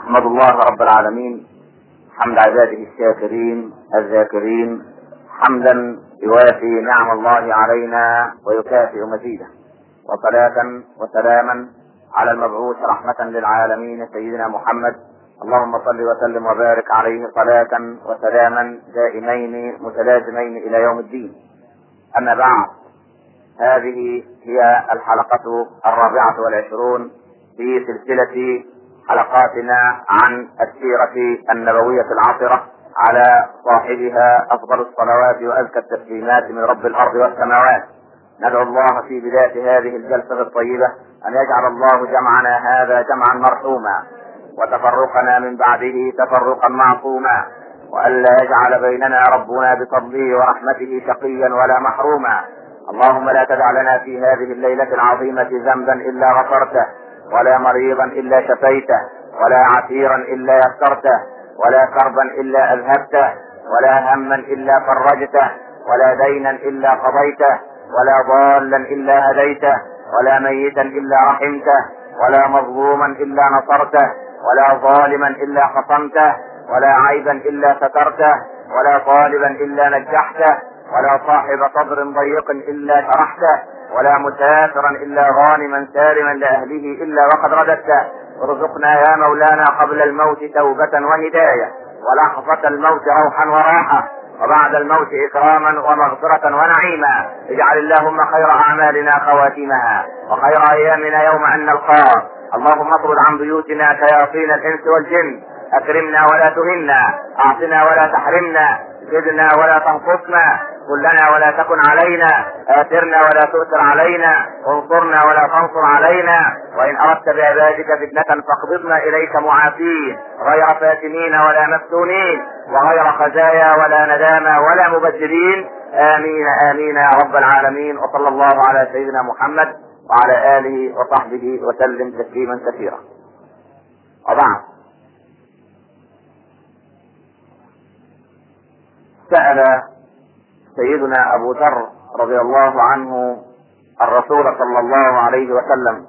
احمد الله رب العالمين حمد عباده الشاكرين الذاكرين حمدا يوافي نعم الله علينا ويكافئ مزيده وصلاة وسلاما على المبعوث رحمة للعالمين سيدنا محمد اللهم صل وسلم وبارك عليه صلاة وسلاما دائمين متلازمين إلى يوم الدين أما بعد هذه هي الحلقة الرابعة والعشرون في سلسلة حلقاتنا عن السيرة النبوية العاصرة على صاحبها أفضل الصلوات وأزكى التسليمات من رب الأرض والسماوات ندعو الله في بداية هذه الجلسة الطيبة أن يجعل الله جمعنا هذا جمعا مرحوما وتفرقنا من بعده تفرقا معصوما وألا يجعل بيننا ربنا بفضله ورحمته شقيا ولا محروما اللهم لا تدع لنا في هذه الليلة العظيمة ذنبا إلا غفرته ولا مريضا إلا شفيته ولا عسيرا إلا يسرته ولا كربا إلا أذهبته ولا هما إلا فرجته ولا دينا إلا قضيته ولا ضالا إلا هديته ولا ميتا إلا رحمته ولا مظلوما إلا نصرته ولا ظالما إلا خصمته ولا عيبا إلا سترته ولا طالبا إلا نجحته ولا صاحب صدر ضيق إلا شرحته ولا مسافرا إلا غانما سالما لأهله إلا وقد رددته ارزقنا يا مولانا قبل الموت توبة وهداية ولحظة الموت روحا وراحة وبعد الموت إكراما ومغفرة ونعيما اجعل اللهم خير أعمالنا خواتيمها وخير أيامنا يوم أن نلقاك اللهم اطرد عن بيوتنا شياطين الإنس والجن أكرمنا ولا تهنا أعطنا ولا تحرمنا زدنا ولا تنقصنا كلنا ولا تكن علينا آثرنا ولا تؤثر علينا انصرنا ولا تنصر علينا وإن أردت بعبادك فتنة فاقبضنا إليك معافين غير فاتنين ولا مفتونين وغير خزايا ولا ندامى ولا مبدلين آمين آمين يا رب العالمين وصلى الله على سيدنا محمد وعلى آله وصحبه وسلم تسليما كثيرا وبعد سأل سيدنا أبو ذر رضي الله عنه الرسول صلى الله عليه وسلم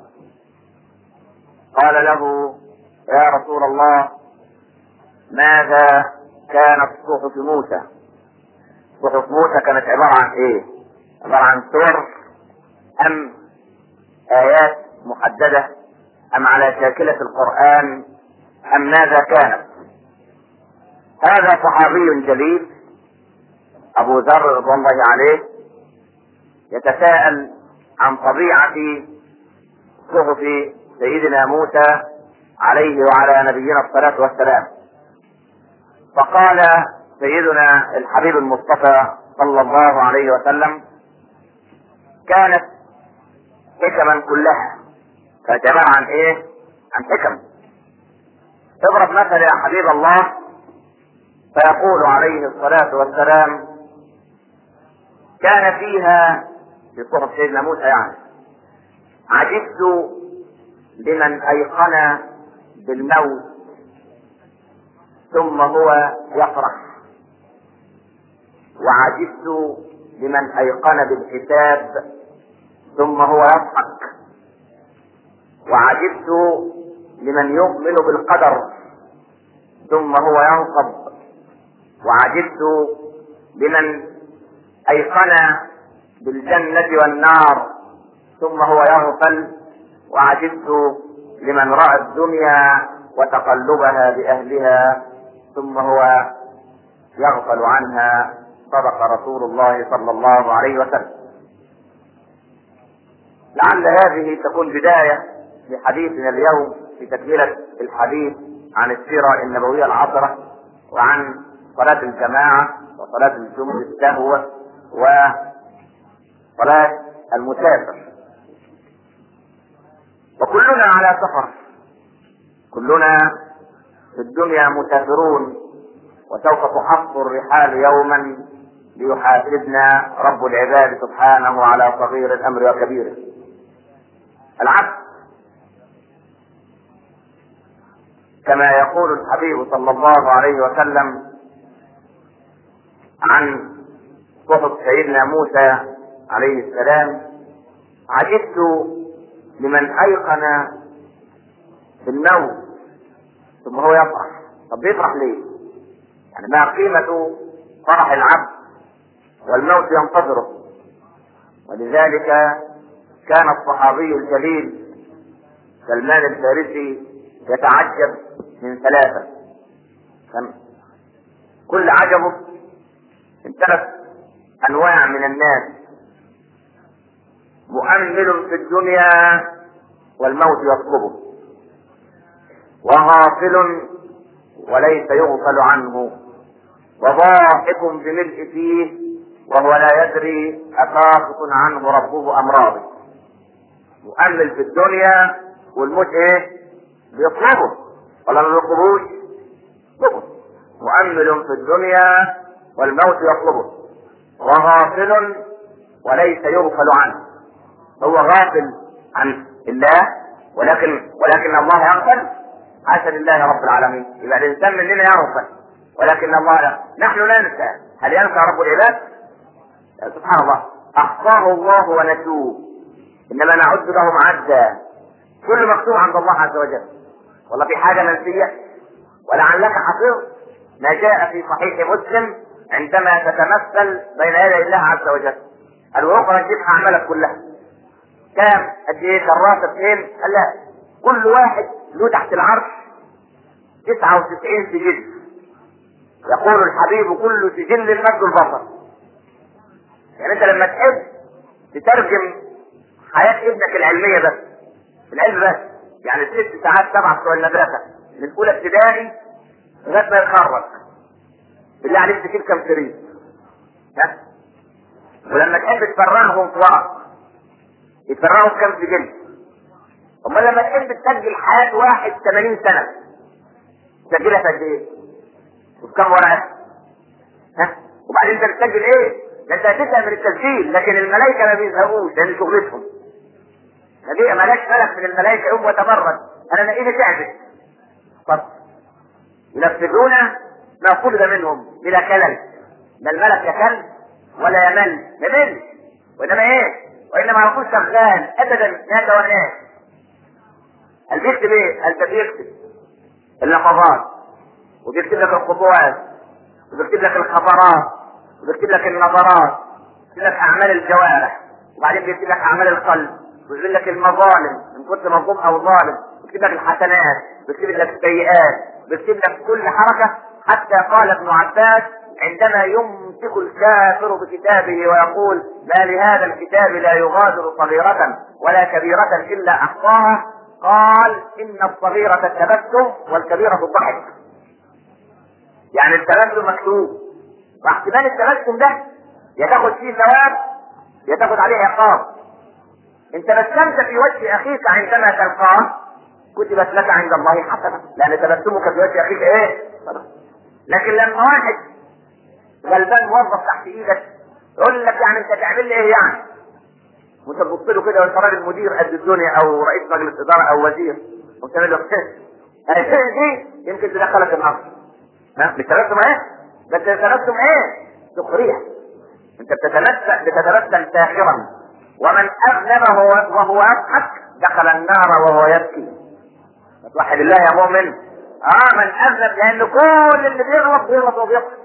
قال له يا رسول الله ماذا كانت صحف موسى صحف موسى كانت عبارة عن ايه عبارة عن سور ام ايات محددة ام على شاكلة القرآن ام ماذا كانت هذا صحابي جليل ابو ذر رضي الله عليه يتساءل عن طبيعة صحف سيدنا موسى عليه وعلى نبينا الصلاة والسلام فقال سيدنا الحبيب المصطفى صلى الله عليه وسلم كانت حكما كلها كانت عبارة عن ايه؟ عن حكم اضرب مثل يا حبيب الله فيقول عليه الصلاة والسلام كان فيها في صحف سيدنا موسى يعني عجبت لمن ايقن بالموت ثم هو يفرح وعجبت لمن ايقن بالحساب ثم هو يضحك وعجبت لمن يؤمن بالقدر ثم هو ينصب وعجبت لمن ايقن بالجنة والنار ثم هو يغفل وعجبت لمن رأى الدنيا وتقلبها بأهلها ثم هو يغفل عنها صدق رسول الله صلى الله عليه وسلم لعل هذه تكون بداية لحديثنا اليوم في تكملة الحديث عن السيرة النبوية العطرة وعن صلاة الجماعة وصلاة الجمعة السهوة وصلاة المسافر وكلنا على سفر كلنا في الدنيا مسافرون وسوف تحط الرحال يوما ليحاسبنا رب العباد سبحانه على صغير الامر وكبيره العبد كما يقول الحبيب صلى الله عليه وسلم عن صحف سيدنا موسى عليه السلام عجبت لمن ايقن بالموت ثم هو يفرح طب بيفرح ليه؟ يعني ما قيمة فرح العبد والموت ينتظره ولذلك كان الصحابي الجليل سلمان الفارسي يتعجب من ثلاثة كان كل عجبه من ثلاث أنواع من الناس مؤمل في الدنيا والموت يطلبه وغافل وليس يغفل عنه وضاحك بملء فيه وهو لا يدري أساقط عنه ربه أم راضي مؤمل في الدنيا والموت ايه بيطلبه ولا ما بيطلبوش يطلبه مؤمل في الدنيا والموت يطلبه وغافل وليس يغفل عنه هو غافل عن الله ولكن ولكن الله يغفل حاشا لله رب العالمين يبقى الانسان مننا يغفل ولكن الله لا نحن لا ننسى هل ينسى رب العباد سبحان الله احصاه الله ونسوه انما نعد لهم عدا كل مكتوب عند الله عز وجل والله في حاجه منسيه ولعلك حفظت ما جاء في صحيح مسلم عندما تتمثل بين يدي الله عز وجل الوقرة تجيب اعمالك كلها كام قد ايه كراسه فين قال لا كل واحد له تحت العرش 99 سجل يقول الحبيب كل سجل المجد البصر يعني انت لما تحب تترجم حياة ابنك العلمية بس العلم بس يعني ست ساعات سبعة بتوع المدرسة من أولى ابتدائي لغاية ما يتخرج بالله عليك تجيب كم شريط ها ولما تحب تفرغهم في ورق يتفرغوا في كم سجل امال لما تحب تسجل حياة واحد 80 سنة تسجلها في قد ايه؟ وفي كم ورقة؟ ها؟ وبعدين انت بتسجل ايه؟ ده انت هتزهق من التسجيل لكن الملائكة ما بيزهقوش لان شغلتهم نبي ملاك ملك من الملائكة يقوم وتبرد انا لاقيني تعبت طب ينفذون ما طلب منهم بلا كلل لا الملك يكل ولا يمل يمل وانما ايه؟ وانما يكون شغال ابدا يتوناس قال بيكتب ايه؟ قال ده بيكتب اللحظات وبيكتب لك الخطوات وبيكتب لك الخبرات وبيكتب لك النظرات بيكتب لك اعمال الجوارح وبعدين بيكتب لك اعمال القلب ويقول لك المظالم ان كنت مظلوم او ظالم بيكتب لك الحسنات بيكتب لك السيئات بيكتب لك كل حركه حتى قال ابن عباس عندما يمسك الكافر بكتابه ويقول ما لهذا الكتاب لا يغادر صغيرة ولا كبيرة إلا أحصاها قال إن الصغيرة التبسم والكبيرة الضحك يعني التبسم مكتوب واحتمال التبسم ده يا تاخد فيه ثواب يا تاخد عليه عقاب انت بسمت في وجه اخيك عندما تلقاه كتبت لك عند الله حسنه لان تبسمك في وجه اخيك ايه لكن لما واحد غلبان موظف تحت ايدك يقول لك يعني انت تعمل لي ايه يعني وانت تبص له كده وانت راجل مدير قد الدنيا او رئيس مجلس اداره او وزير وتعمل له دي يمكن تدخلك النار ها مش تبسم ايه ده انت تبسم ايه سخريه انت بتتمثل بتتبسم ساخرا ومن اذنب هو وهو يضحك دخل النار وهو يبكي توحد الله يا مؤمن اه من اذنب لان كل اللي بيغلط بيغلط وبيضحك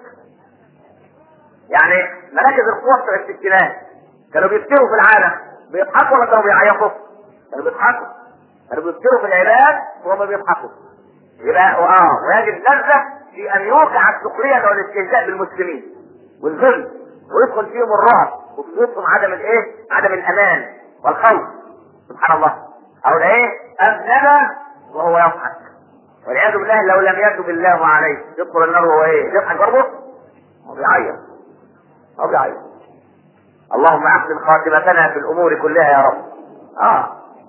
يعني مراكز القوة بتوع الستينات كانوا بيفتروا في العالم بيضحكوا ولا كانوا بيعيطوا؟ كانوا بيضحكوا كانوا بيفتروا في العباد وهم بيضحكوا يبقى اه ويجد لذة في ان يوقع السخرية والاستهزاء بالمسلمين والذل ويدخل فيهم الرعب وفي قلوبهم عدم الايه؟ عدم الامان والخوف سبحان الله او ايه؟ اذنب وهو يضحك والعياذ بالله لو لم يتب الله عليه يدخل النار وهو ايه؟ يضحك برضه؟ هو بيعيط هو بيعيط اللهم احسن خاتمتنا في الامور كلها يا رب اه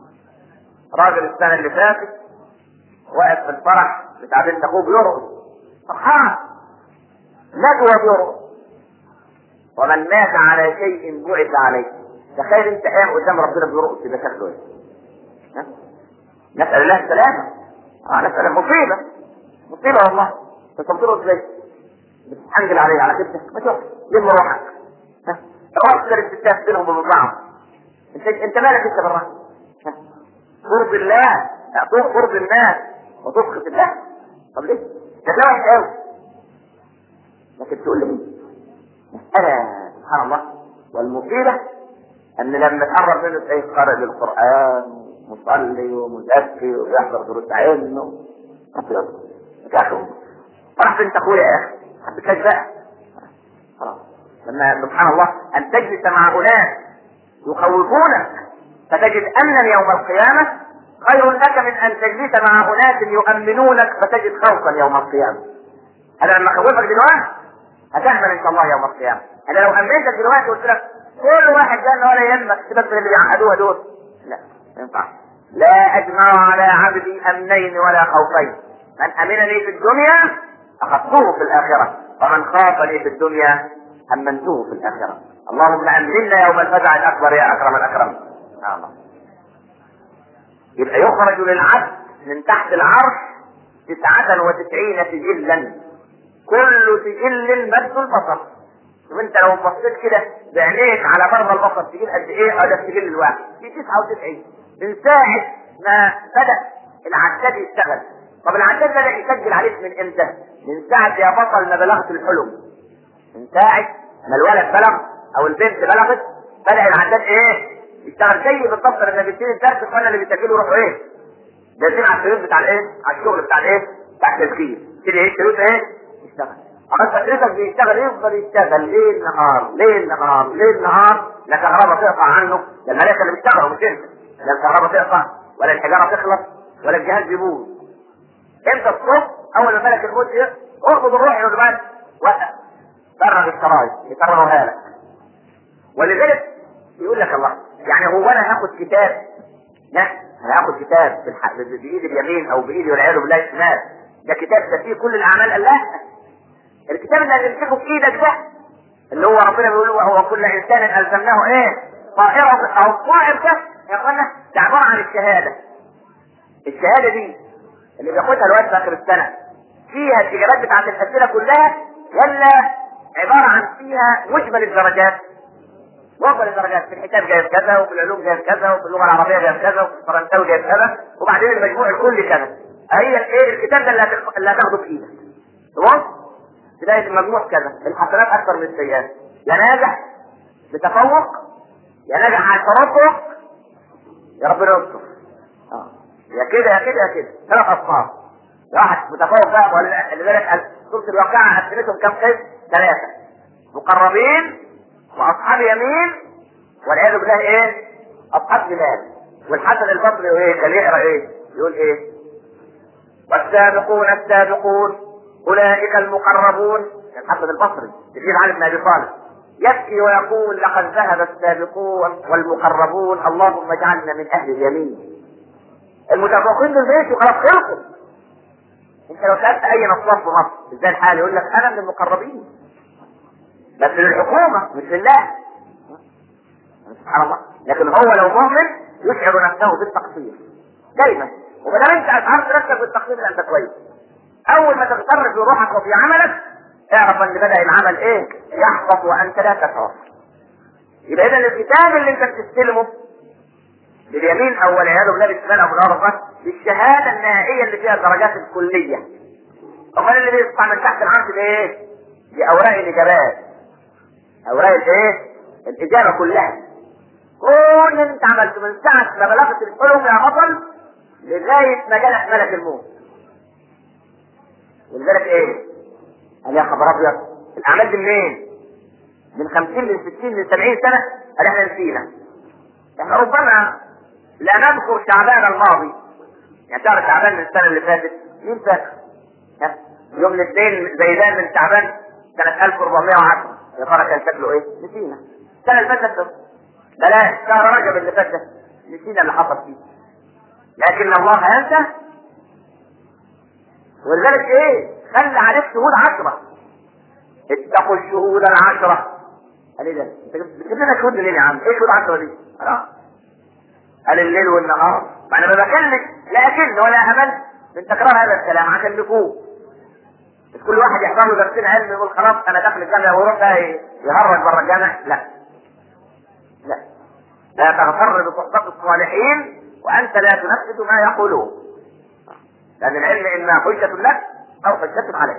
راجل السنه اللي فاتت واقف في الفرح بتاع بنت اخوه بيرقص فرحان نجوى بيرقص ومن مات على شيء بعث عليه تخيل انت قايم قدام ربنا بيرقص يبقى شكله ايه؟ ها؟ نسال الله السلامه اه نسال مصيبه مصيبه والله انت بترقص ليه؟ بتحنجل عليه على كتفك ما تروح لم روحك ها روح تكسر الستات بينهم وبين بعض انت انت مالك انت بالراحه قرب الله قرب الناس وتسخط الله طب ليه؟ ده ده وحش قوي لكن تقول لي مسألة سبحان الله والمصيبة ان لما تقرب منه تلاقيه قارئ للقرآن مصلي ومزكي وبيحضر دروس علم ابيض بتاعته راح انت اخويا يا اخي حبيتك بقى خلاص لما سبحان الله ان تجلس مع اناس يخوفونك فتجد امنا يوم القيامه خير لك من ان تجلس مع اناس يؤمنونك فتجد خوفا يوم القيامه انا لما اخوفك دلوقتي هتأمن ان شاء الله يوم القيامه انا لو امنتك دلوقتي وقلت لك كل واحد جنة ولا يهمك سيبك من اللي بيعقدوها دول لا ما ينفعش لا اجمع على عبدي امنين ولا خوفين من امنني في الدنيا اخذته في الاخره ومن خافني في الدنيا امنته في الاخره اللهم امنا يوم الفزع الاكبر يا اكرم الاكرم الله يبقى يخرج للعبد من تحت العرش تسعة وتسعين سجلا كل سجل مد البصر شوف انت لو بصيت كده بعينيك على بره البصر تجيب قد ايه اه ده السجل الواحد في 99 من ساعة ما بدأ العداد يشتغل طب العداد بدأ يسجل عليك من امتى؟ من ساعة يا بطل ما بلغت الحلم من ساعة ما الولد بلغ او البنت بلغت بدأ العداد ايه؟ يشتغل زي بالظبط لما بيبتدي الدرس اخوانا اللي بيسجلوا يروحوا ايه؟ داخلين على الشريط بتاع الايه؟ على الشغل بتاع الايه؟ بتاع التسجيل كده ايه الشريط ايه؟ يشتغل اما فكرتك بيشتغل يفضل يشتغل ليل نهار ليل نهار ليل نهار لا كهرباء تقطع عنه ده الملائكه اللي بيشتغلوا مش انت لا الكهرباء تقطع ولا الحجاره تخلص ولا الجهاز يبوظ انت الصبح اول ما ملك الموت ارفض الروح يا جماعه وقف فرغ الشرايط يفرغها لك ولذلك يقول لك الله يعني هو انا هاخد كتاب لا انا هاخد كتاب بالح... بايدي اليمين او بايدي والعياذ بالله الشمال ده كتاب ده فيه كل الاعمال قال لا الكتاب اللي هتمسكه في ايدك ده اللي هو ربنا بيقول وهو كل انسان الزمناه ايه طائره او الطائر ده يا اخوانا ده عباره عن الشهاده الشهاده دي اللي بياخدها الواد في اخر السنه فيها الاجابات بتاعت الاسئله كلها ولا عباره عن فيها مجمل الدرجات مجمل الدرجات في الحساب جايب كذا وفي العلوم جايب كذا وفي اللغه العربيه جايب كذا وفي الفرنساوي جايب كذا وبعدين المجموع الكلي كذا هي الايه الكتاب ده اللي هتاخ- اللي هتاخده في ايدك تمام تلاقي المجموع كذا الحسنات اكثر من السيئات يا ناجح بتفوق يا ناجح على الترفق يا ربنا يستر اه يا كده يا كده يا كده ثلاث اصناف واحد متفوق بقى ولا لذلك قال سوره الواقعه قسمتهم كم قسم؟ ثلاثه مقربين واصحاب يمين والعياذ بالله ايه؟ اصحاب شمال والحسن البصري ايه؟ كان يقرا ايه؟ يقول ايه؟ والسابقون السابقون اولئك المقربون الحسن البصري تجيب علي بن ابي طالب يبكي ويقول لقد ذهب السابقون والمقربون اللهم اجعلنا من اهل اليمين المتفوقين دول ماشي وخلاص خلصوا انت لو سالت اي نصاب في مصر ازاي الحال يقول لك انا من المقربين بس للحكومه مش لله سبحان الله لكن هو لو مؤمن يشعر نفسه بالتقصير دايما وما دام انت اشعرت نفسك بالتقصير انت كويس اول ما تغتر في روحك وفي عملك اعرف ان بدا العمل ايه يحبط وانت لا تشعر يبقى اذا الكتاب اللي انت بتستلمه باليمين او والعياذ بالله بالشمال او بالارض بالشهاده النهائيه اللي فيها الدرجات الكليه امال اللي بيطلع من تحت العرش ده ايه؟ دي اوراق الاجابات اوراق الايه؟ الاجابه كلها كل اللي انت عملته من ساعه ما بلغت الحلم يا بطل لغايه ما جالك ملك الموت ولذلك ايه؟ قال يا خبر ابيض الاعمال دي منين؟ من 50 من 60 من 70 سنه قال احنا نسينا احنا ربما لا نذكر شعبان الماضي يعني شهر شعبان من السنه اللي فاتت مين فاكر؟ ها؟ يوم الاثنين زيدان من شعبان سنه 1410 يا ترى كان شكله ايه؟ نسينا السنه اللي فاتت بلاش شهر رجب اللي فات ده نسينا اللي حصل فيه لكن الله ينسى ولذلك ايه؟ خلى عليك شهود عشرة اتقوا الشهود العشرة قال ايه ده؟ انت بتجيب لنا شهود منين يا عم؟ ايه شهود عشرة دي؟ خلاص قال الليل والنهار ما انا ما بكلمك لا اكل ولا امل من تكرار هذا الكلام عشان نفوق مش كل واحد يحضر له درسين علم يقول خلاص انا داخل الجامعه ويروح بقى يهرج بره الجامع لا لا لا تغتر بصحبة الصالحين وانت لا تنفذ ما يقولون لان العلم اما حجة لك او فلتكتب عليه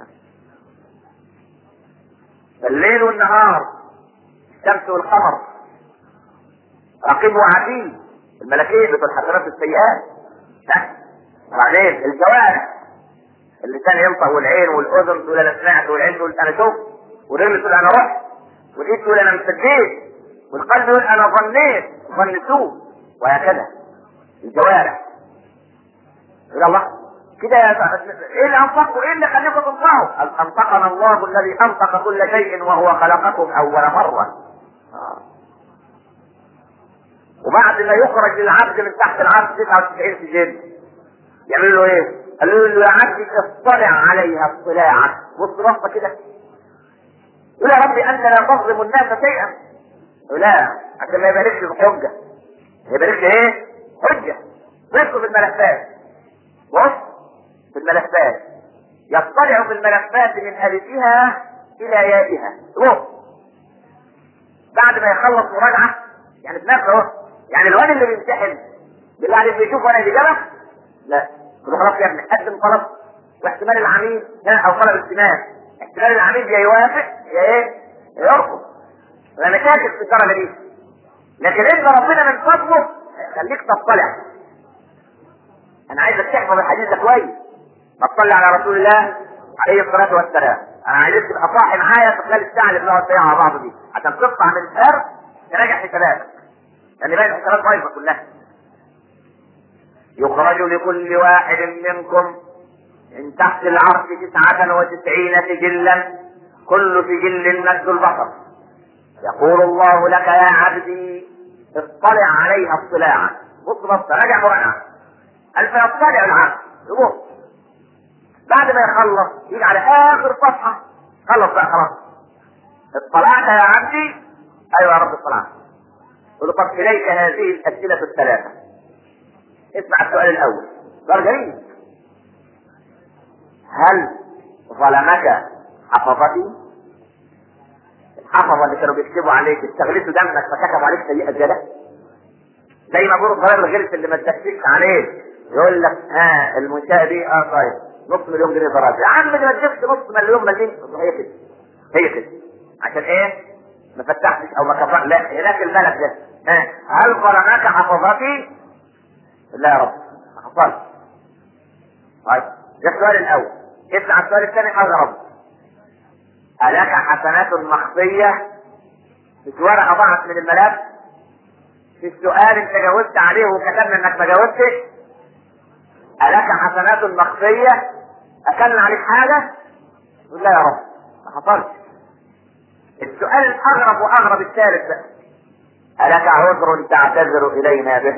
الليل والنهار الشمس والقمر رقيب وعتيد الملكين بتوع الحسنات والسيئات ها وبعدين الجوارح اللسان ينطق والعين والاذن تقول انا سمعت والعين تقول انا شفت والرجل تقول انا رحت والايد تقول انا مسجيت والقلب يقول انا ظنيت ظن سوء وهكذا الجوارح يقول الله كده يا ايه اللي انطقوا ايه اللي خليكم تنطقوا انطقنا الله الذي انطق كل شيء وهو خلقكم اول مره آه. وبعد ما يخرج العبد من تحت العرش 99 سجن يعملوا له ايه؟ قالوا له يا عبد اطلع عليها اطلاعا بص بصه كده يقول يا ربي انت لا تظلم الناس شيئا يقول لا عشان ما يباركش بحجه ما يباركش ايه؟ حجه بص في الملفات بص في الملفات يطلع في الملفات من الفها الى يائها بص بعد ما يخلص مراجعه يعني بنفسه اهو يعني الواد اللي بيمتحن بالله عليك بيشوف وانا الاجابه؟ لا يقول خلاص يا ابني قدم طلب واحتمال العميل ها او طلب استماع احتمال العميل يا يوافق يا ايه؟ يا يرفض انا شاكك في الدرجه دي لكن انت ربنا من فضله خليك تطلع انا عايزك تحفظ الحديث ده كويس ما تصلي على رسول الله عليه الصلاه والسلام انا عايزك تبقى صاحي معايا في خلال الساعه اللي بنقعد فيها مع بعض دي عشان تطلع من الفرق تراجع حساباتك لان باقي الحسابات بايظه كلها يخرج لكل واحد منكم من تحت العرش تسعة وتسعين سجلا كل سجل مد البصر يقول الله لك يا عبدي اطلع عليها اطلاعا بص بص راجع مراجعة قال فيطلع العبد يبص بعد ما يخلص يجي على اخر صفحة خلص بقى خلاص اطلعت يا عبدي ايوه يا رب اطلعت يقول له طب اليك هذه الاسئلة الثلاثة اسمع السؤال الاول سؤال جميل هل ظلمك حفظتي الحفظة اللي كانوا بيكتبوا عليك استغلتوا دمك فكتبوا عليك سيئة زيادة زي ما بيقولوا الضرائب الغلس اللي ما تكتبش عليه يقول لك ها المنشأة دي اه طيب نص مليون جنيه ضرائب يا عم ده ما تجيبش نص مليون مليون هي كده هي كده عشان ايه؟ ما فتحتش او ما كفرت لا هناك الملك ده ها هل ظلمك حفظتي؟ لا يا رب ما حصلش طيب ده السؤال الاول اسمع السؤال الثاني قال يا رب ألك حسنات مخفية مش ورقة ضاعت من الملف في السؤال انت جاوبت عليه وكتبنا انك ما جاوبتش ألك حسنات مخفية أكلنا عليك حاجة؟ يقول لا يا رب ما حصلش السؤال الأغرب وأغرب الثالث بقى ألك عذر تعتذر إلينا به؟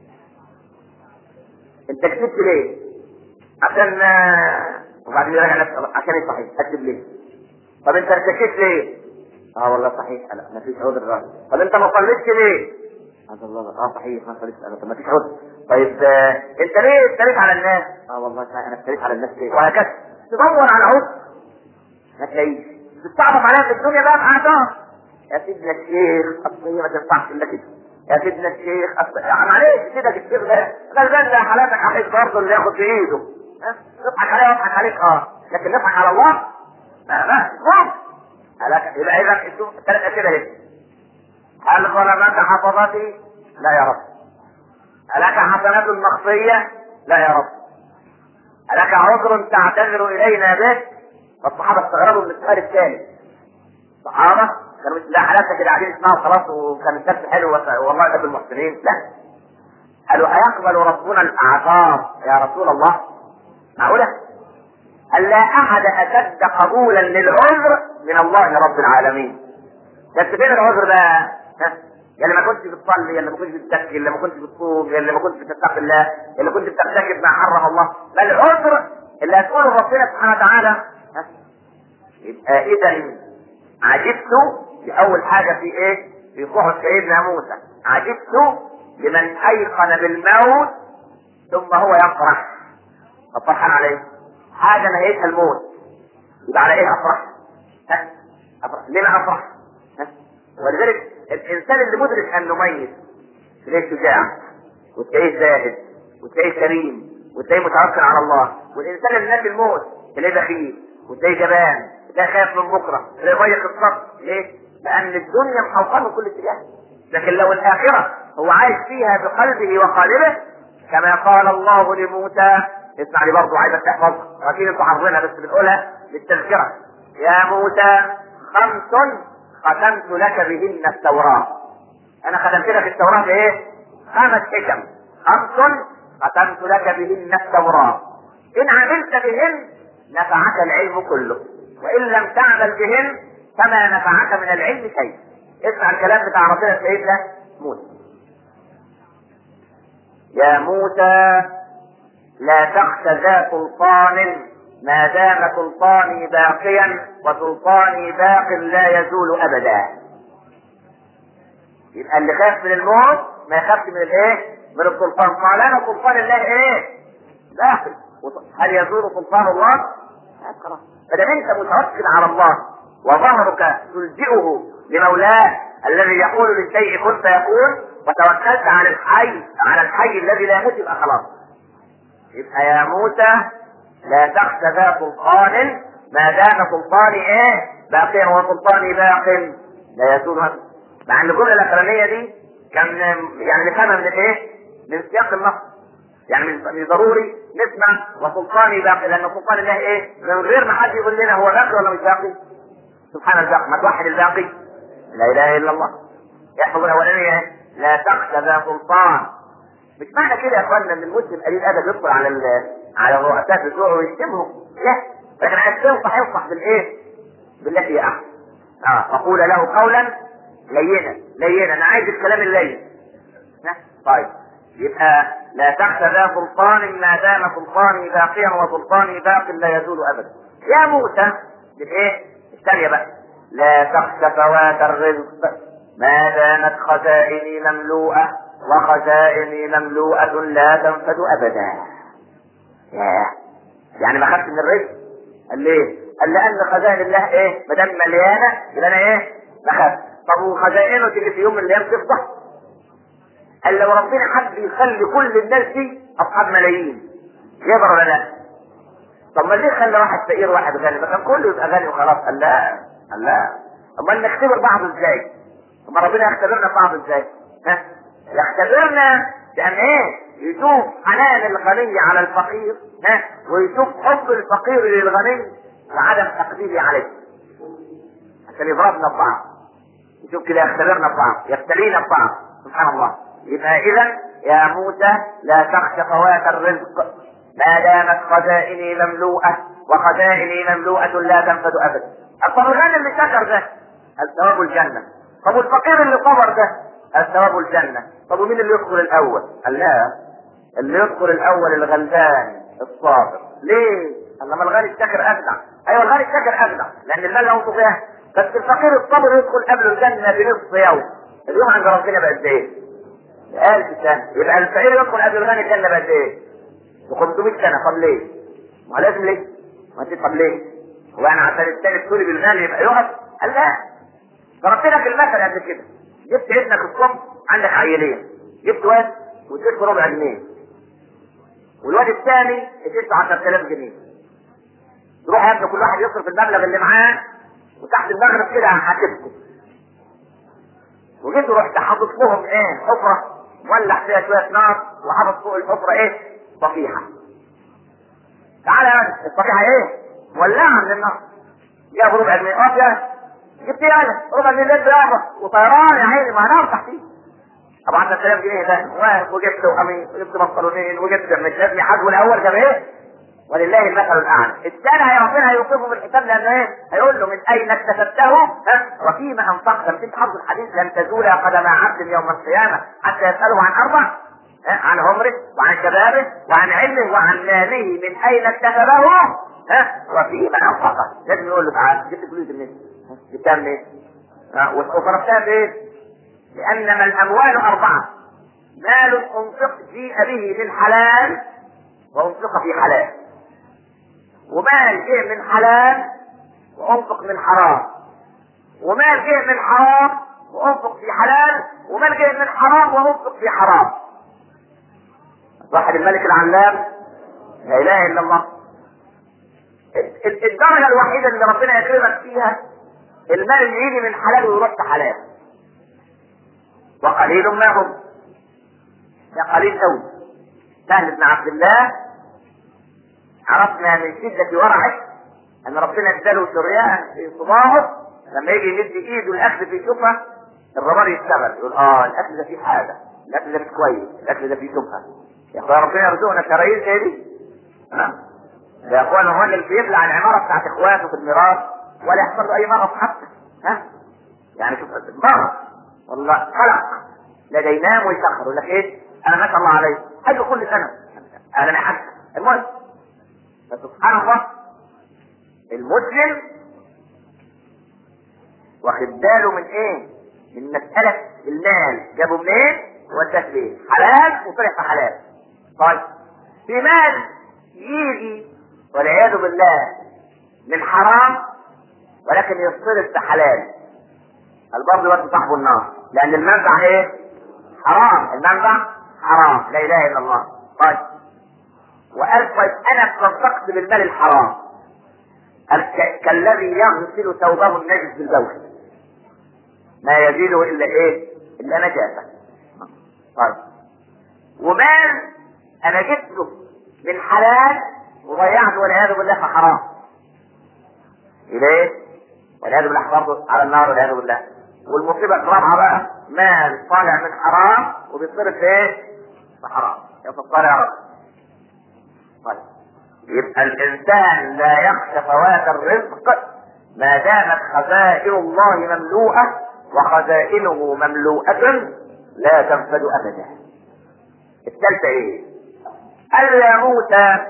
أنت كتبت ليه؟ عشان وبعدين يراجع نفسه عشان ايه صحيح؟ اكتب ليه؟ طب انت ارتكيت ليه؟ اه والله صحيح لا ما فيش عذر طب انت ما صليتش ليه؟ هذا الله اه صحيح ما صليتش انا طب ما فيش عذر طيب آه انت ليه افتريت على الناس؟ اه والله صحيح انا افتريت على الناس ليه؟ وهكذا تدور على عذر ما تلاقيش تستعرض عليها في الدنيا بقى بقعدها يا سيدنا الشيخ اصل هي ما تنفعش الا كده يا سيدنا الشيخ أصل يعني معلش كده الشيخ ده غلبان ده حالاتك عليك برضه اللي ياخد بايده ها؟ نضحك عليه واضحك عليك اه لكن نضحك على الله لا لا مم. يبقى اذا شوف الثلاث اسئله اهي هل ظلمك حفظتي؟ لا يا رب ألك حسنات مخفية؟ لا يا رب ألك عذر تعتذر إلينا به؟ فالصحابة استغربوا من السؤال الثاني الصحابة كانوا لا حالاتنا كده قاعدين اسمها خلاص وكان الدرس حلو والله يحب المحسنين لا قالوا أيقبل ربنا الأعذار يا رسول الله؟ معقولة؟ قال لا أحد أشد قبولا للعذر من الله رب العالمين. بس فين العذر بقى؟ ها؟ يا اللي ما كنتش بتصلي يا اللي ما كنتش بتزكي يا اللي ما كنتش بتصوم يا اللي ما كنتش بتتقي الله يا اللي كنت بترتكب ما حرم الله بل العذر اللي هتقوله ربنا سبحانه وتعالى ها؟ يبقى إذا عجبت بأول حاجة في إيه؟ في صحف سيدنا موسى عجبت لمن أيقن بالموت ثم هو يفرح طب فرحان على ايه؟ حاجة نهايتها الموت يبقى على ايه افرح؟ ها؟ افرح ليه ما افرح؟ ها؟ ولذلك الانسان اللي مدرك انه ميت تلاقيه شجاع وتلاقيه زاهد وتلاقيه كريم وتلاقيه متوكل على الله والانسان اللي نادي الموت تلاقيه بخيل وتلاقيه جبان وتلاقيه خايف من بكره تلاقيه ضيق الصف ليه؟ لان الدنيا محوطه من كل اتجاه لكن لو الاخره هو عايش فيها بقلبه وقالبه كما قال الله لموسى اسمع لي برضه عايزك تحفظها اكيد انتوا حافظينها بس بنقولها للتذكره يا موسى خمس ختمت لك بهن التوراه انا ختمت لك التوراه بايه؟ خمس حكم خمس ختمت لك بهن التوراه ان عملت بهن نفعك العلم كله وان لم تعمل بهن فما نفعك من العلم شيء اسمع الكلام بتاع ربنا سيدنا موسى يا موسى لا تخش ذا سلطان ما دام سلطاني باقيا وسلطاني باق لا يزول ابدا يبقى اللي خاف من الموت ما يخافش من الايه؟ من السلطان قال انا سلطان الله ايه؟ باقي هل يزول سلطان الله؟ لا خلاص ما دام انت متوكل على الله وظهرك تلجئه لمولاه الذي يقول للشيء كن فيكون وتوكلت على الحي على الحي الذي لا يموت يبقى خلاص يبقى يا موسى لا تخش ذا سلطان ما دام سلطاني ايه باقيا وسلطاني باق لا يزول هذا مع ان الجمله الاخرانيه دي كان يعني نفهمها من الايه؟ من سياق النص يعني من ضروري نسمع وسلطاني باقي لان سلطان الله ايه؟ من غير ما حد يقول لنا هو باقي ولا مش باقي؟ سبحان الباقي ما توحد الباقي لا اله الا الله يحفظ الاولانيه ايه؟ لا تخشى ذا سلطان مش معنى كده يا اخوانا ان المسلم قليل الادب يدخل على ال على الرؤساء بتوعه ويشتمهم لا لكن عايز تنصح ينصح بالايه؟ بالتي هي احسن اه وقول له قولا لينا لينا انا عايز الكلام اللين طيب يبقى لا تخشى ذا سلطان ما دام سلطاني باقيا وسلطاني باق لا يزول ابدا يا موسى بالايه؟ الثانيه بقى لا تخشى فوات الرزق ما دامت خزائني مملوءة وخزائني مملوءة لا تنفد أبدا ياه يعني ما خدت من الرزق قال ليه؟ قال لأن خزائن الله إيه؟ ما دام مليانة يبقى أنا إيه؟ ما خدت طب وخزائنه تيجي في يوم من الأيام تفضح؟ قال لو ربنا حب يخلي كل الناس دي أصحاب ملايين يقدر ولا لا؟ طب ما ليه خلى واحد فقير واحد غني؟ ما كان كله يبقى غني وخلاص قال لا قال لا امال نختبر بعض ازاي؟ اما ربنا يختبرنا بعض ازاي؟ ها؟ يختبرنا بان ايه؟ يشوف حنان الغني على الفقير ها؟ ويشوف حب الفقير للغني وعدم تقديره عليه. عشان يضربنا ببعض. يشوف كده يختبرنا ببعض، يبتلينا ببعض، سبحان الله. يبقى اذا يا موسى لا تخش فوات الرزق ما دامت خزائني مملوءة وخزائني مملوءة لا تنفد ابدا. طب الغني اللي شكر ده الثواب الجنة. طب والفقير اللي صبر ده الثواب الجنة طب ومين اللي يدخل الاول قال لا اللي يدخل الاول الغلبان الصابر ليه قال لما الغني الشاكر اجدع ايوه الغني الشاكر اجدع لان المال له طغيان بس الفقير الصابر يدخل قبل الجنة بنصف يوم اليوم عند ربنا بقد ايه؟ بألف سنة يبقى الفقير يدخل قبل الغني الجنة بقد ايه؟ ب 500 سنة طب ليه؟ ما لازم ليه؟ ما انت طب ليه؟ هو يعني عشان الثاني تقولي بالمال يبقى يقف؟ قال لا ضربت لك المثل قبل كده جبت ابنك الصبح عندك عيلين جبت واد واديته ربع جنيه والواد الثاني اديته 10000 جنيه تروح يا ابني كل واحد يصرف المبلغ اللي معاه وتحت المغرب كده هحاسبكم وجيت رحت حاطط لهم ايه حفره مولع فيها شويه نار وحاطط فوق الحفره ايه صفيحه تعالى يا ولد الصفيحه ايه مولعه من النار جاب ربع جنيه اه يا جبت ايه انا ربع جنيه لب يابا وطيران يا عيني ما هنار تحتيه ابو 10000 جنيه ده وجبت قميص وجبت بنطلونين وجبت مش ابني حجم الاول جاب ايه ولله المثل الاعلى الثاني هي ربنا هيوقفه بالحساب لانه ايه هيقول له من اين اكتسبته ها وفيما انفقت لما تحفظ الحديث لن تزول قدم عبد يوم القيامه حتى يساله عن اربع عن عمره وعن شبابه وعن علمه وعن ماله من اين اكتسبه ها وفيما انفقه لازم يقول له تعال جبت فلوس منين؟ جبتها منين؟ وصرفتها بايه؟ لانما الاموال اربعه مال انفق جيء به من حلال وانفق في حلال ومال جه من حلال وانفق من حرام ومال جه من حرام وانفق في حلال ومال جه من حرام وانفق في حرام صاحب الملك العلام لا اله الا الله الدرجة الوحيدة اللي ربنا يكرمك فيها المال اللي يجي من حلال ويروح في حلال وقليل ما هم ده قليل قوي سهل بن عبد الله عرفنا من شدة ورعه ان ربنا اداله شريان في صباعه لما يجي يمد ايده الاكل في شبهه الرمال يشتغل يقول اه الاكل ده فيه حاجه الاكل ده مش كويس الاكل ده فيه شبهه يا اخويا ربنا يرزقنا شرايين زي دي ها يا اخوان الراجل بيبلع العماره بتاعت اخواته في الميراث ولا يحصل له اي مرض حتى ها يعني شوف مرض والله خلق لا ينام ويسخر يقول لك ايه انا ما شاء الله عليه حاجه كل سنه انا ما حد المهم فسبحان الله المسلم واخد باله من ايه؟ من مسألة المال جابه منين؟ وداه فين؟ حلال وطلع في حلال. طيب في مال يجي والعياذ بالله من حرام ولكن يصرف في حلال. البرضه برضه صاحبه النار لأن المنفع ايه؟ حرام، المنفع حرام، لا إله إلا الله. طيب وقال طيب أنا تصدقت بالمال الحرام. كالذي يغسل ثوبه النجس بالبول ما يزيده الا ايه الا نجاسه طيب ومال انا جبته من حلال وضيعته والعياذ بالله في حرام ليه؟ والعياذ بالله برضه على النار والعياذ بالله والمصيبه الرابعه بقى مال طالع من حرام وبيتصرف في ايه؟ في حرام يا ستار يا رب طيب يبقى الانسان لا يخشى فوات الرزق ما دامت خزائن الله مملوءه وخزائنه مملوءه لا تنفد ابدا الثالثه ايه قال يا موسى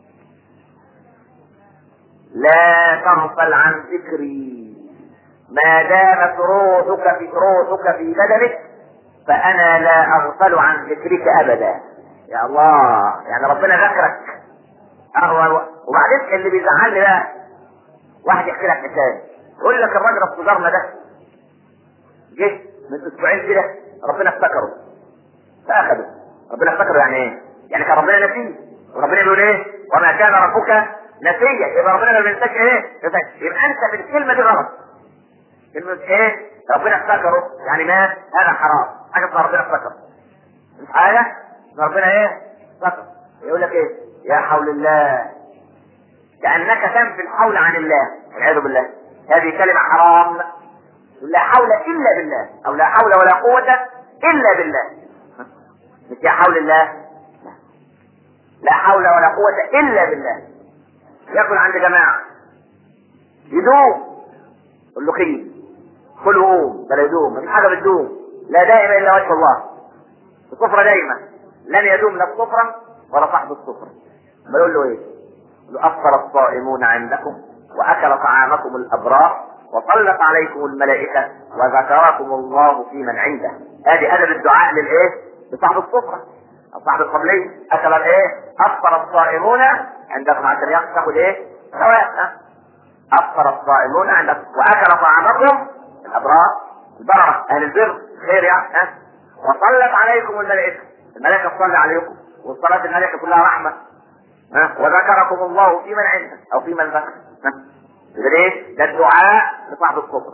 لا تغفل عن ذكري ما دامت روحك في روحك في بدنك فانا لا اغفل عن ذكرك ابدا يا الله يعني ربنا ذكرك أهو وبعدين اللي بيزعلني بقى واحد يحكي لك حكايه يقول لك الراجل الصدارنا ده جه من اسبوعين كده ربنا افتكره فاخده ربنا افتكره يعني ايه؟ يعني كان ربنا نسيه وربنا بيقول ايه؟ وما كان ربك نسيا يبقى ربنا ما بينساش ايه؟ يبقى انت بالكلمه دي غلط كلمه ايه؟ ربنا افتكره يعني ما هذا حرام حاجه اسمها ربنا افتكره مش حاجه ربنا ايه؟ افتكر يقول لك ايه؟ يا حول الله كأنك تنفي الحول عن الله والعياذ بالله هذه كلمة حرام لا حول إلا بالله أو لا حول ولا قوة إلا بالله مش يا حول الله لا. لا حول ولا قوة إلا بالله ياكل عند جماعة يدوم قول له خير كله قوم بلا يدوم مفيش حاجة بتدوم لا دائما إلا وجه الله الصفرة دايما لن يدوم لا الصفرة ولا صاحب الصفرة ما يقول له ايه؟ يقول له افطر الصائمون عندكم واكل طعامكم الابرار وصلت عليكم الملائكة وذكركم الله في من عنده ادي ادب الدعاء للايه؟ لصاحب الصفرة او صاحب القبلية اكل الايه؟ افطر الصائمون عندكم عشان ياخذ ايه؟ سواء افطر الصائمون عندكم واكل طعامكم الابرار البررة اهل البر خير يعني ها وصلت عليكم الملائكة الملائكة تصلي عليكم والصلاة الملائكة كلها رحمة ها وذكركم الله في من عنده او في من ذكر ها يبقى ايه؟ ده الدعاء لصاحب الكفر